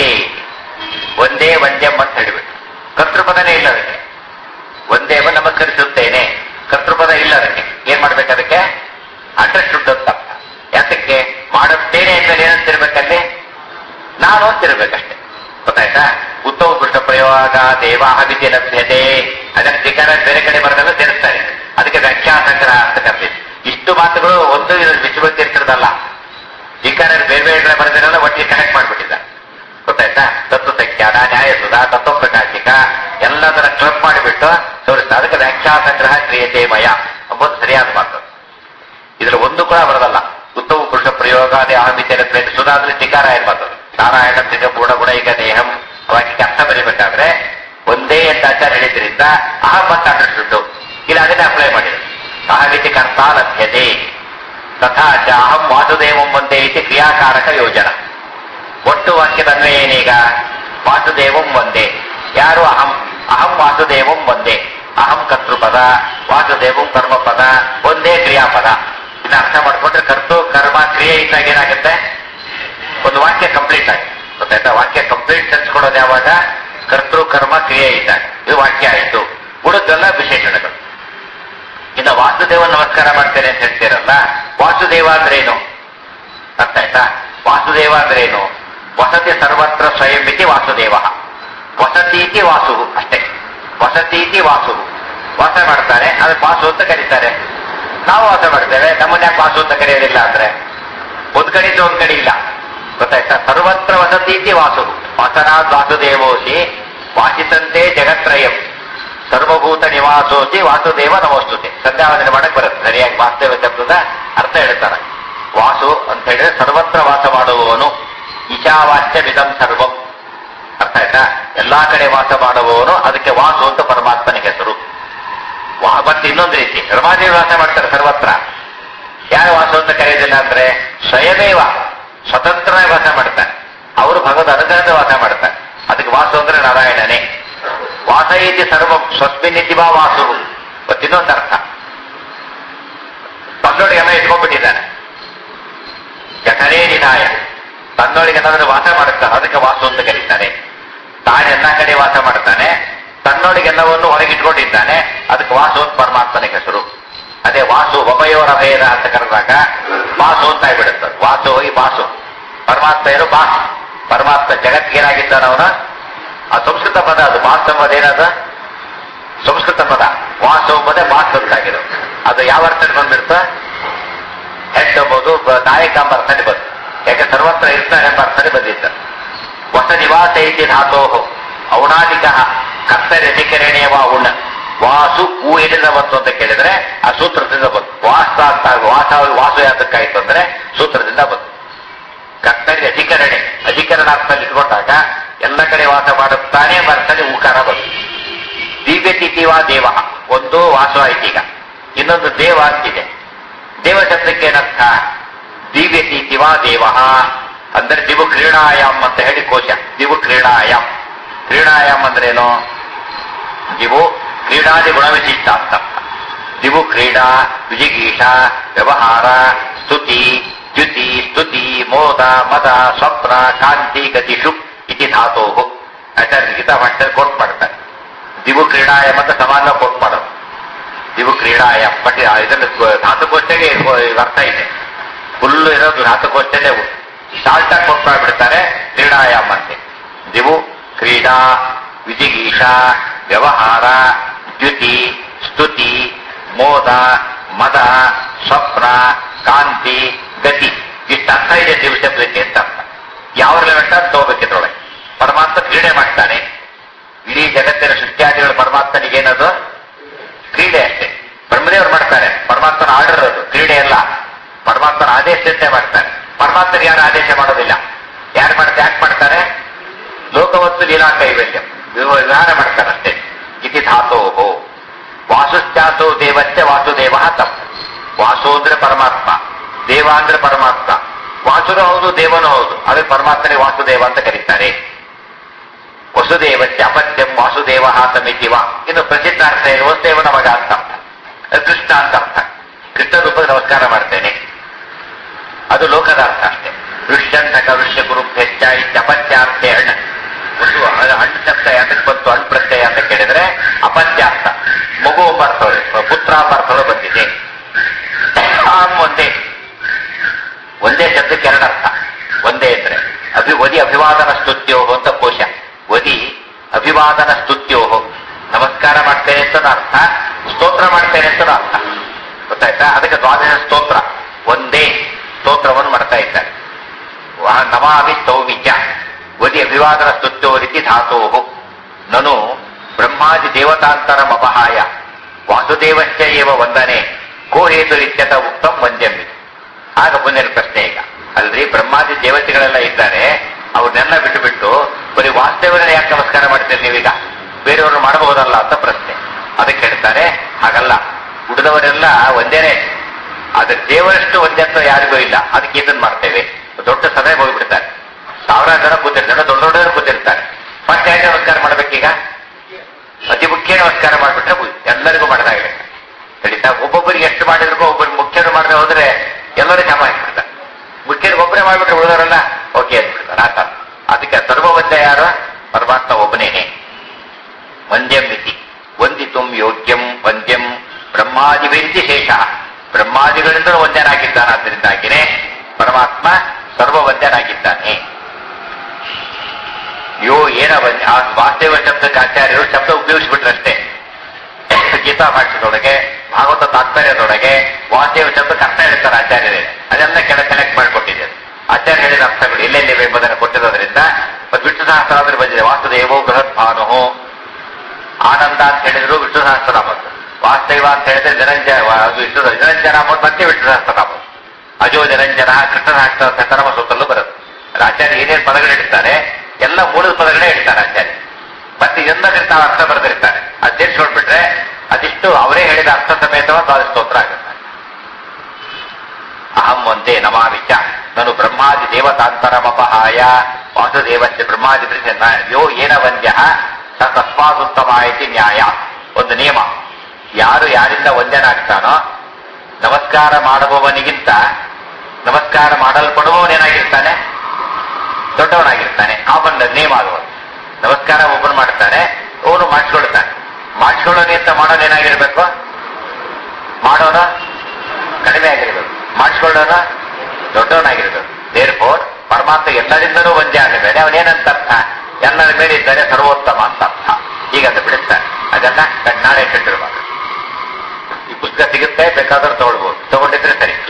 ಒಂದೇ ವಂದ್ಯಂ ಅಂತ ಹೇಳಿಬಿಟ್ಟು ಕರ್ತೃಪದನೇ ಇಲ್ಲ ಅದಕ್ಕೆ ಒಂದೇವ ನಮಸ್ಕರಿಸುತ್ತೇನೆ ಕರ್ತೃಪದ ಇಲ್ಲ ಅದಕ್ಕೆ ಏನ್ ಮಾಡ್ಬೇಕು ಅದಕ್ಕೆ ಅಂಡರ್ಸ್ಟುಡ್ ಅಂತ ಅರ್ಥ. ಯಾತಕ್ಕೆ ಮಾಡುತ್ತೇನೆ ಅಂದ್ಮೇಲೆ ಏನಂತಿರ್ಬೇಕಲ್ಲಿ ನಾನು ಅಂತಿರ್ಬೇಕಷ್ಟೇ ಗೊತ್ತಾಯ್ತಾ ಉತ್ತಮ ಪುರುಷ ಪ್ರಯೋಗ ದೇವ ಅಹಮಿತಿ ಲಭ್ಯತೆ ಅದಕ್ಕೆ ಧಿಕಾರ ಬೇರೆ ಕಡೆ ಬರೆದಲ್ಲ ಸೇರಿಸ್ತಾರೆ ಅದಕ್ಕೆ ವ್ಯಾಖ್ಯಾ ಸಂಗ್ರಹ ಅಂತ ಕರೆದಿದ್ದು ಇಷ್ಟು ಮಾತುಗಳು ಒಂದು ವಿಶ್ವತೀರ್ಥರದಲ್ಲ ಧಿಕಾರ ಬೇರೆ ಬೇರೆ ಕಡೆ ಬರೆದಿರಲ್ಲ ಒಟ್ಟಿಗೆ ಕನೆಕ್ಟ್ ಮಾಡ್ಬಿಟ್ಟಿದ್ದಾರೆ ಗೊತ್ತಾಯ್ತಾ ತತ್ವ ಸಂಖ್ಯಾನ ನ್ಯಾಯಸುಧ ತತ್ವ ಪ್ರಕಾಶಿಕ ಎಲ್ಲದರ ಕ್ಲಬ್ ಮಾಡಿಬಿಟ್ಟು ತೋರಿಸ್ತಾ ಅದಕ್ಕೆ ವ್ಯಾಖ್ಯಾ ಸಂಗ್ರಹ ಕ್ರಿಯತೆ ಮಯ ಎಂಬುದು ಸರಿಯಾದ ಮಾತು ಇದರ ಒಂದು ಕೂಡ ಬರದಲ್ಲ ಉತ್ತಮ ಪುರುಷ ಪ್ರಯೋಗ ಅದೇ ಆಮಿತ್ಯನ ಪ್ರೇತ ಸುಧಾದ್ರೆ ಟಿಕಾರ ಏನ್ಬಾರ್ದು ನಾರಾಯಣ ತ್ರಿಗ ಪೂರ್ಣ ಗುಣೈಕ ದೇಹಂ ವಾಕ್ಯಕ್ಕೆ ಅರ್ಥ ಬರೀಬೇಕಾದ್ರೆ ಒಂದೇ ಅಂತ ಆಚಾರ ಹೇಳಿದ್ರಿಂದ ಅಹಂ ಅಂತ ಅಂಡರ್ಸ್ಟುಡ್ ಇಲ್ಲಿ ಅದನ್ನೇ ಅಪ್ಲೈ ಮಾಡಿದ್ರು ಅಹಮಿತಿ ಕರ್ತ ಲಭ್ಯತೆ ತಥಾ ಚ ಅಹಂ ವಾಸುದೇವಂ ಒಂದೇ ಇತಿ ಕ್ರಿಯಾಕಾರಕ ಯೋಜನಾ ಒಟ್ಟು ವಾಕ್ಯದ ಅನ್ವಯ ಏನೀಗ ವಾಸುದೇವಂ ಒಂದೇ ಯಾರು ಅಹಂ ಅಹಂ ವಾಸುದೇವಂ ಒಂದೇ ಅಹಂ ಕರ್ತೃಪದ ವಾಸುದೇವಂ ಕರ್ಮಪದ ಒಂದೇ ಕ್ರಿಯಾಪದ ಇದನ್ನ ಅರ್ಥ ಮಾಡ್ಕೊಂಡ್ರೆ ಕರ್ತು ಕರ್ಮ ಕ್ರಿಯೆ ಇದ್ದಾಗ ಏನಾಗುತ್ತೆ ಒಂದು ವಾಕ್ಯ ಕಂಪ್ಲೀಟ್ ಆಗಿ ಗೊತ್ತಾಯ್ತಾ ವಾಕ್ಯ ಕಂಪ್ಲೀಟ್ ಸೆನ್ಸ್ ಕೊಡೋದು ಯಾವಾಗ ಕರ್ತೃ ಕರ್ಮ ಕ್ರಿಯೆ ಇದ್ದಾಗ ಇದು ವಾಕ್ಯ ಆಯ್ತು ಉಳಿದೆಲ್ಲ ವಿಶೇಷಣಗಳು ಇನ್ನು ವಾಸುದೇವ ನಮಸ್ಕಾರ ಮಾಡ್ತೇನೆ ಅಂತ ಹೇಳ್ತೀರಲ್ಲ ವಾಸುದೇವ ಅಂದ್ರೆ ಏನು ಅರ್ಥ ಆಯ್ತಾ ವಾಸುದೇವ ಅಂದ್ರೆ ಏನು ವಸತಿ ಸರ್ವತ್ರ ಸ್ವಯಂ ಇತಿ ವಾಸುದೇವ ವಸತೀತಿ ವಾಸು ಅಷ್ಟೇ ವಸತೀತಿ ವಾಸು ವಾಸ ಮಾಡ್ತಾರೆ ಅದಕ್ಕೆ ವಾಸು ಅಂತ ಕರೀತಾರೆ ನಾವು ವಾಸ ಮಾಡ್ತೇವೆ ನಮ್ಮನ್ನ ಯಾಕೆ ವಾಸು ಅಂತ ಕರೆಯೋದಿಲ್ಲ ಅಂದ್ರೆ ಒಂದ್ ಕಡೆ ಇದ್ರೆ ಒಂದ್ ಕಡೆ ಇಲ್ಲ ಗೊತ್ತಾಯ್ತಾ ಸರ್ವತ್ರ ವಸತೀತಿ ವಾಸು ವಾಸನಾದ್ ವಾಸುದೇವೋಸಿ ವಾಸಿತಂತೆ ಜಗತ್ರಯಂ ಸರ್ವಭೂತ ನಿವಾಸೋಸಿ ವಾಸುದೇವ ನಮೋಸ್ತುತೆ ಸಂಧ್ಯಾವಂದನೆ ಮಾಡಕ್ ಬರುತ್ತೆ ಸರಿಯಾಗಿ ವಾಸುದೇವ ಶಬ್ದದ ಅರ್ಥ ಹೇಳ್ತಾರೆ ವಾಸು ಅಂತ ಹೇಳಿದ್ರೆ ಸರ್ವತ್ರ ವಾಸ ಮಾಡುವವನು ಈಶಾವಾಸ್ಯ ವಿಧಂ ಸರ್ವಂ ಅರ್ಥ ಆಯ್ತಾ ಎಲ್ಲಾ ಕಡೆ ವಾಸ ಮಾಡುವವನು ಅದಕ್ಕೆ ವಾಸು ಅಂತ ಪರಮಾತ್ಮನಿಗೆ ಹೆಸರು ವಾ- ಮತ್ತೆ ಇನ್ನೊಂದು ರೀತಿ ರಮಾದೇವಿ ವಾಸ ಮಾಡ್ತಾರೆ ಸರ್ವತ್ರ ಯಾರು ವಾಸ ಅಂತ ಕರೆಯೋದಿಲ್ಲ ಅಂದ್ರೆ ಸ್ವಯಮೇವ ಸ್ವತಂತ್ರವಾಗಿ ವಾಸ ಮಾಡ್ತಾರೆ ಅವರು ಭಗವದ್ ಅನುಗ್ರಹದ ವಾಸ ಮಾಡ್ತಾರೆ ಅದಕ್ಕೆ ವಾಸು ಅಂದ್ರೆ ನಾರಾಯಣನೇ ವಾಸ ಇತಿ ಸರ್ವ ಸ್ವಸ್ಮಿನ್ನಿತಿ ಬಾ ವಾಸು ಮತ್ತೆ ಇನ್ನೊಂದು ಅರ್ಥ ತನ್ನೊಳಗೆ ಎಲ್ಲ ಇಟ್ಕೊಂಡ್ಬಿಟ್ಟಿದ್ದಾನೆ ಜಠರೇ ನಿಧಾಯ ತನ್ನೊಳಗೆ ಏನಾದ್ರೂ ವಾಸ ಮಾಡುತ್ತಾನೆ ಅದಕ್ಕೆ ವಾಸು ಅಂತ ಕರೀತಾರೆ ತಾನೆಲ್ಲ ಕಡೆ ವಾಸ ಮಾಡ್ತಾನೆ ತನ್ನೊಳಗೆಲ್ಲವನ್ನು ಹೊರಗಿಟ್ಕೊಂಡಿದ್ದಾನೆ ಅದಕ್ಕೆ ವಾಸು ಅಂತ ಪರಮಾತ್ಮನಿಗೆ ಹೆಸರು ಅದೇ ವಾಸು ಒಬಯೋರ ಭೇದ ಅಂತ ಕರೆದಾಗ ವಾಸು ಅಂತ ಆಗ್ಬಿಡುತ್ತೆ ವಾಸು ಹೋಗಿ ಬಾಸು ಪರಮಾತ್ಮ ಏನು ಬಾಸ್ ಪರಮಾತ್ಮ ಜಗತ್ಗೇನಾಗಿದ್ದಾನ ಅವನ ಆ ಸಂಸ್ಕೃತ ಪದ ಅದು ಮಾಸ್ ಎಂಬುದು ಏನದು ಸಂಸ್ಕೃತ ಪದ ವಾಸ ಎಂಬುದೇ ಮಾಸ್ ಅಂತಾಗಿದೆ ಅದು ಯಾವ ಅರ್ಥದಲ್ಲಿ ಬಂದ್ಬಿಡ್ತ ಹೆಡ್ ಎಂಬುದು ಬ- ನಾಯಕ ಎಂಬ ಅರ್ಥದಲ್ಲಿ ಬಂತು ಯಾಕೆ ಸರ್ವತ್ರ ಇರ್ತಾನೆ ಎಂಬ ಅರ್ಥದಲ್ಲಿ ಬಂದಿದ್ದ ಹೊಸ ನಿವಾಸ ಇತಿ ಧಾತೋ ಔಣಾದಿಕ ಕರ್ತರ್ಯಧಿಕರಣೇವ ಉಣ್ಣ ವಾಸು ಹೂ ಎಲ್ಲಿಂದ ಬಂತು ಅಂತ ಕೇಳಿದ್ರೆ ಆ ಸೂತ್ರದಿಂದ ಬಂತು ವಾಸ ಅಂತ ವಾಸ ವಾಸು ಯಾತಕ್ಕಾಯ್ತು ಅಂದ್ರೆ ಸೂತ್ರದಿಂದ ಬಂತು ಕರ್ತರಿ ಅಧಿಕರಣೆ ಅಧಿಕರಣಾರ್ಥದಲ್ಲಿ ಇಟ್ಕೊಂಡಾಗ ಎಲ್ಲ ಕಡೆ ವಾಸ ಮಾಡುತ್ತಾನೆ ಬರ್ತದೆ ಊಕಾರ ಬಂತು ದಿವ್ಯತಿಥಿವಾ ದೇವ ಒಂದು ವಾಸ ಆಯ್ತೀಗ ಇನ್ನೊಂದು ದೇವ ಅಂತಿದೆ ದೇವ ಶಬ್ದಕ್ಕೆ ಏನರ್ಥ ದಿವ್ಯತಿಥಿವಾ ದೇವ ಅಂದ್ರೆ ದಿವು ಕ್ರೀಡಾಯಾಮ್ ಅಂತ ಹೇಳಿ ಕೋಶ ದಿವು ಕ್ರೀಡಾಯಾಮ್ ಕ್ರೀಡಾಯಾಮ್ ಅಂದ್ರೇನು ದಿವು ಕ್ರೀಡಾದಿ ಗುಣವಿಶಿಷ್ಟ ಅಂತ ದಿವು ಕ್ರೀಡಾ ವಿಜಿಗೀಷ ವ್ಯವಹಾರ ಸ್ತುತಿ ದ್ಯುತಿ ಸ್ತುತಿ ಮೋದ ಮದ ಸ್ವಪ್ನ ಕಾಂತಿ ಗತಿಷು ಇತಿ ಧಾತೋ ಆಚಾರ್ಯ ಗೀತಾ ಭಾಷೆಯಲ್ಲಿ ಕೋಟ್ ಮಾಡ್ತಾರೆ ದಿವು ಕ್ರೀಡಾಯಂ ಅಂತ ಸಮಾನ ಕೋಟ್ ಮಾಡೋದು ದಿವು ಕ್ರೀಡಾಯಂ ಬಟ್ ಇದನ್ನು ಧಾತುಕೋಷ್ಟೆಗೆ ಅರ್ಥ ಇದೆ ಫುಲ್ ಇರೋದು ಧಾತುಕೋಷ್ಟೆನೇ ಶಾರ್ಟ್ ಆಗಿ ಕೋಟ್ ಮಾಡಿಬಿಡ್ತಾರೆ ಕ್ರೀಡಾಯಾಮ್ ಅಂತೆ ದಿವು ಕ್ರೀಡಾ ವಿಜಿಗೀಷ ವ್ಯವಹಾರ ದ್ಯುತಿ ಸ್ತುತಿ ಮೋದ ಮದ ಸ್ವಪ್ನ ಕಾಂತಿ ಗತಿ ಇಷ್ಟು ಅರ್ಥ ಇದೆ ದಿವ ಶಬ್ದಕ್ಕೆ ಅಂತ ಅರ್ಥ ಯಾವ ಲೆವೆಂಟ್ ಅಂತ ತಗೋಬೇಕಿದ್ರೊಳಗೆ ಪರಮಾತ್ಮ ಕ್ರೀಡೆ ಮಾಡ್ತಾನೆ ಇಡೀ ಜಗತ್ತಿನ ಸೃಷ್ಟಿಯಾದಿಗಳು ಪರಮಾತ್ಮನಿಗೆ ಏನದು ಕ್ರೀಡೆ ಅಷ್ಟೇ ಬ್ರಹ್ಮದೇವರು ಮಾಡ್ತಾರೆ ಪರಮಾತ್ಮನ ಆರ್ಡರ್ ಅದು ಕ್ರೀಡೆ ಅಲ್ಲ ಪರಮಾತ್ಮನ ಆದೇಶದಂತೆ ಮಾಡ್ತಾರೆ ಪರಮಾತ್ಮನಿಗೆ ಯಾರು ಆದೇಶ ಮಾಡೋದಿಲ್ಲ ಯಾರು ಮಾಡ್ತಾರೆ ಯಾಕೆ ಮಾಡ್ತಾರೆ ಲೋಕವತ್ತು ಲೀಲಾ ಕೈವಲ್ಯ ವಿಧಾನ ಮಾಡ್ತಾರಷ್ಟೇ ಇತಿ ಧಾತೋ ವಾಸುಶ್ಚಾಸೋ ದೇವಸ್ಯ ವಾಸುದೇವ ತಪ್ಪು ವಾಸು ಅಂದ್ರೆ ಪರಮಾತ್ಮ ದೇವ ಅಂದ್ರೆ ಪರಮಾತ್ಮ ವಾಸುನು ಹೌದು ದೇವನು ಹೌದು ಅದಕ್ಕೆ ಪರಮಾತ್ಮನಿಗೆ ವಾಸುದೇವ ಅಂತ ಕರೀತಾರೆ ವಸುದೇವಸ್ಯ ಅಪತ್ಯಂ ವಾಸುದೇವ ತಮಿತಿವ ಇನ್ನು ಪ್ರಸಿದ್ಧ ಅರ್ಥ ಏನು ವಸುದೇವನ ಮಗ ಅಂತ ಅರ್ಥ ಅದು ಕೃಷ್ಣ ಅಂತ ಅರ್ಥ ಕೃಷ್ಣ ರೂಪಕ್ಕೆ ನಮಸ್ಕಾರ ಮಾಡ್ತೇನೆ ಅದು ಲೋಕದ ಅರ್ಥ ಅಷ್ಟೇ ಋಷ್ಯಂತಕ ಋಷ್ಯ ಗುರು ಹೆಚ್ಚ ಇತ್ಯಪತ್ಯಾರ್ಥೆ ಹಣ್ಣು ಒಂದು ಅದು ಹಣ್ಣು ಶಬ್ದ ಯಾತಕ್ಕೆ ಬಂತು ಹಣ್ಣು ಪ್ರತ್ಯಯ ಅಂತ ಕೇಳಿದ್ರೆ ಅಪತ್ಯಾರ್ಥ ಮಗು ಎಂಬ ಅರ್ಥಗಳು ಪುತ್ರ ಎಂಬ ಅರ್ಥಗಳು ಬಂದಿದೆ ಆಮ್ ಒಂದೇ ಒಂದೇ ಶಬ್ದಕ್ಕೆ ಎರಡು ಅರ್ಥ ಒಂದೇ ಅಂದ್ರೆ ಅಭಿ ವದಿ ಅಭಿವಾದನ ಸ್ತುತ್ಯೋಹೋ ಅಂತ ಕೋಶ ವದಿ ಅಭಿವಾದನ ಸ್ತುತ್ಯೋಹೋ ನಮಸ್ಕಾರ ಮಾಡ್ತೇನೆ ಅಂತ ಅರ್ಥ ಸ್ತೋತ್ರ ಮಾಡ್ತೇನೆ ಅಂತ ಅರ್ಥ ಗೊತ್ತಾಯ್ತಾ ಅದಕ್ಕೆ ದ್ವಾದಶ ಸ್ತೋತ್ರ ಒಂದೇ ಸ್ತೋತ್ರವನ್ನು ಮಾಡ್ತಾ ಇದ್ದಾರೆ ವಾ- ನಮಾಮಿ ಸೌಮಿಚ ವದಿ ಅಭಿವಾದನ ಸ್ತುತ್ಯೋ ರೀತಿ ಧಾತೋ ನನು ಬ್ರಹ್ಮಾದಿ ದೇವತಾಂತರಂ ಅಪಹಾಯ ವಾಸುದೇವಶ್ಚ ಏವ ವಂದನೆ ಕೋ ಹೇತು ರೀತ್ಯತ ಉಕ್ತಂ ವಂದ್ಯಮಿ ಆಗ ಮುಂದಿನ ಪ್ರಶ್ನೆ ಈಗ ಅಲ್ರಿ ಬ್ರಹ್ಮಾದಿ ದೇವತೆಗಳೆಲ್ಲ ಇದ್ದಾರೆ ಅವ್ರನ್ನೆಲ್ಲ ಬಿಟ್ಟು ಬಿಟ್ಟು ಬರೀ ವಾಸುದೇವರನ್ನ ಯಾಕೆ ನಮಸ್ಕಾರ ಮಾಡ್ತೀರಿ ನೀವೀಗ ಬೇರೆಯವರು ಮಾಡಬಹುದಲ್ಲ ಅಂತ ಪ್ರಶ್ನೆ ಅದಕ್ಕೆ ಹೇಳ್ತಾರೆ ಹಾಗಲ್ಲ ಉಳಿದವರೆಲ್ಲ ಒಂದೇನೆ ಆದ್ರೆ ದೇವರಷ್ಟು ಒಂದೇತ್ವ ಯಾರಿಗೂ ಇಲ್ಲ ಅದಕ್ಕೆ ಇದನ್ನ ಮಾಡ್ತೇವೆ ದೊಡ್ಡ ಸಭೆಗೆ ಹೋಗ್ಬಿಡ್ತಾರೆ ಸಾವಿರಾರು ಜನ ಕೂತಿರ್ತಾರೆ ದೊಡ್ಡ ದೊಡ್ಡವರು ಕೂತಿರ್ತಾರೆ ಮತ್ತೆ ಯಾಕೆ ನಮಸ್ಕಾರ ಮಾಡ್ಬೇಕೀಗ ಅತಿ ಮುಖ್ಯ ನಮಸ್ಕಾರ ಮಾಡ್ಬಿಟ್ರೆ ಮುಗಿ- ಎಲ್ಲರಿಗೂ ಮಾಡಿದಾಗಲಿ ಖಂಡಿತ ಒಬ್ಬೊಬ್ಬರಿಗೆ ಎಷ್ಟು ಮಾಡಿದ್ರು ಒಬ್ಬರು ಮುಖ್ಯರು ಮಾಡದೆ ಹೋದ್ರೆ ಎಲ್ಲರೂ ಜಮ ಆಗ್ಬಿಡ್ತಾರೆ ಮುಖ್ಯರಿಗೆ ಒಬ್ಬರೇ ಮಾಡ್ಬಿಟ್ರೆ ಉಳಿದವರೆಲ್ಲ ಓಕೆ ಅಂದ್ಬಿಡ್ತಾರೆ ಆತ ಅದಕ್ಕೆ ಸರ್ವವಂದ್ಯ ಯಾರು ಪರಮಾತ್ಮ ಒಬ್ಬನೇನೆ ವಂದ್ಯಂ ಇತಿ ವಂದಿತುಂ ಯೋಗ್ಯಂ ವಂದ್ಯಂ ಬ್ರಹ್ಮಾದಿವಿರಿತಿ ಶೇಷ ಬ್ರಹ್ಮಾದಿಗಳಿಂದಲೂ ವಂದ್ಯನಾಗಿದ್ದಾನಾದ್ದರಿಂದಾಗಿನೇ ಪರಮಾತ್ಮ ಸರ್ವವಂದ್ಯನಾಗಿದ್ದಾನೆ ಯೋ ಏನ ವಂದ್ಯ ಆ ವಾಸ್ತವ ಶಬ್ದಕ್ಕೆ ಆಚಾರ್ಯರು ಶಬ್ದ ಉಪಯೋಗಿಸ್ಬಿಟ್ರಷ್ಟೇ ಗೀತಾ ಭಾಷೆದೊಳಗೆ ಭಾಗವತ ತಾತ್ಪರ್ಯದೊಳಗೆ ವಾಸ್ತವ ಶಬ್ದಕ್ಕೆ ಅರ್ಥ ಹೇಳ್ತಾರೆ ಆಚಾರ್ಯರೇ ಅದೆಲ್ಲ ಕೆಳ ಕನೆಕ್ಟ್ ಮಾಡಿಕೊಟ್ಟಿದ್ದಾರೆ ಆಚಾರ್ಯ ಹೇಳಿದ ಅರ್ಥಗಳು ಎಲ್ಲೆಲ್ಲಿವೆ ಎಂಬುದನ್ನು ಕೊಟ್ಟಿರೋದ್ರಿಂದ ಮತ್ತು ವಿಷ್ಣು ಸಹಸ್ರಾದ್ರೆ ಬಂದಿದೆ ವಾಸುದೇವೋ ಬೃಹತ್ ಭಾನು ಆನಂದ ಅಂತ ಹೇಳಿದ್ರು ವಿಷ್ಣು ಸಹಸ್ರನಾಮ ವಾಸ್ತವ ಅಂತ ಹೇಳಿದ್ರೆ ನಿರಂಜನ ಅದು ವಿಷ್ಣು ನಿರಂಜನ ಅಂಬೋದು ಮತ್ತೆ ವಿಷ್ಣು ಸಹಸ್ರನಾಮ ಅಜೋ ನಿರಂಜನ ಕೃಷ್ಣ ಸಹಸ್ರ ಸಕರಮ ಸೂತ್ರಲ್ಲೂ ಬರುತ್ತೆ ಅದು ಆಚಾರ್ಯ ಏನೇನು ಪದಗಳು ಇಡ್ತಾರೆ ಎಲ್ಲ ಮೂಲದ ಪದಗಳೇ ಇಡ್ತಾರೆ ಆಚಾರ್ಯ ಮತ್ತೆ ಇದನ್ನ ತಾವು ಅರ್ಥ ಬರೆದಿರ್ತಾರೆ ಅದು ಸೇರಿಸ್ಕೊಂಡ್ಬಿಟ್ರೆ ಅದಿಷ್ಟು ಅವರೇ ಹೇಳಿದ ಅರ್ಥ ಸಮೇತವಾಗಿ ಅದು ಸ್ತೋತ್ರ ಆಗುತ್ತೆ ಅಹಂ ಒಂದೇ ನಮಾವಿಚ ನಾನು ಬ್ರಹ್ಮಾದಿ ದೇವತಾಂತರಮಪಹಾಯ ವಾಸುದೇವಸ್ಯ ಬ್ರಹ್ಮಾದಿ ಪ್ರೀತಿಯನ್ನ ಯೋ ಏನ ವಂದ್ಯ ಸ ತಸ್ಮಾದುತ್ತಮ ಇತಿ ನ್ಯಾಯ ಒಂದು ನಿಯಮ ಯಾರು ಯಾರಿಂದ ವಂದ್ಯನಾಗ್ತಾನೋ ನಮಸ್ಕಾರ ಮಾಡುವವನಿಗಿಂತ ನಮಸ್ಕಾರ ಮಾಡಲ್ಪಡುವವನೇನಾಗಿರ್ತಾನೆ ದೊಡ್ಡವನಾಗಿರ್ತಾನೆ ಆ ಬಂದ ನೇಮ ಅದು ನಮಸ್ಕಾರ ಒಬ್ಬನು ಮಾಡ್ತಾನೆ ಅವನು ಮಾಡಿಸ್ಕೊಳ್ತಾನೆ ಮಾಡಿಸ್ಕೊಳ್ಳೋನಿಂತ ಮಾಡೋನೇನಾಗಿರ್ಬೇಕು ಮಾಡೋನು ಕಡಿಮೆ ಆಗಿರ್ಬೇಕು ಮಾಡಿಸ್ಕೊಳ್ಳೋನು ದೊಡ್ಡವನಾಗಿರ್ಬೇಕು ದೇರ್ ಫೋರ್ ಪರಮಾತ್ಮ ಎಲ್ಲರಿಂದಲೂ ಒಂದೇ ಆದ ಮೇಲೆ ಅವನೇನಂತ ಅರ್ಥ ಎಲ್ಲರ ಮೇಲೆ ಇದ್ದಾರೆ ಸರ್ವೋತ್ತಮ ಅಂತ ಅರ್ಥ ಈಗ ಅದು ಬಿಡುತ್ತಾರೆ ಅದನ್ನ ನಾಳೆ ಇಟ್ಟಿರ್ಬಾರ್ದು ಈ ಪುಸ್ತಕ ಸಿಗುತ್ತೆ ಬೇಕಾದ್ರೆ ತಗೊಳ್ಬಹುದು ತಗೊಂಡಿದ್ರೆ ಸರಿ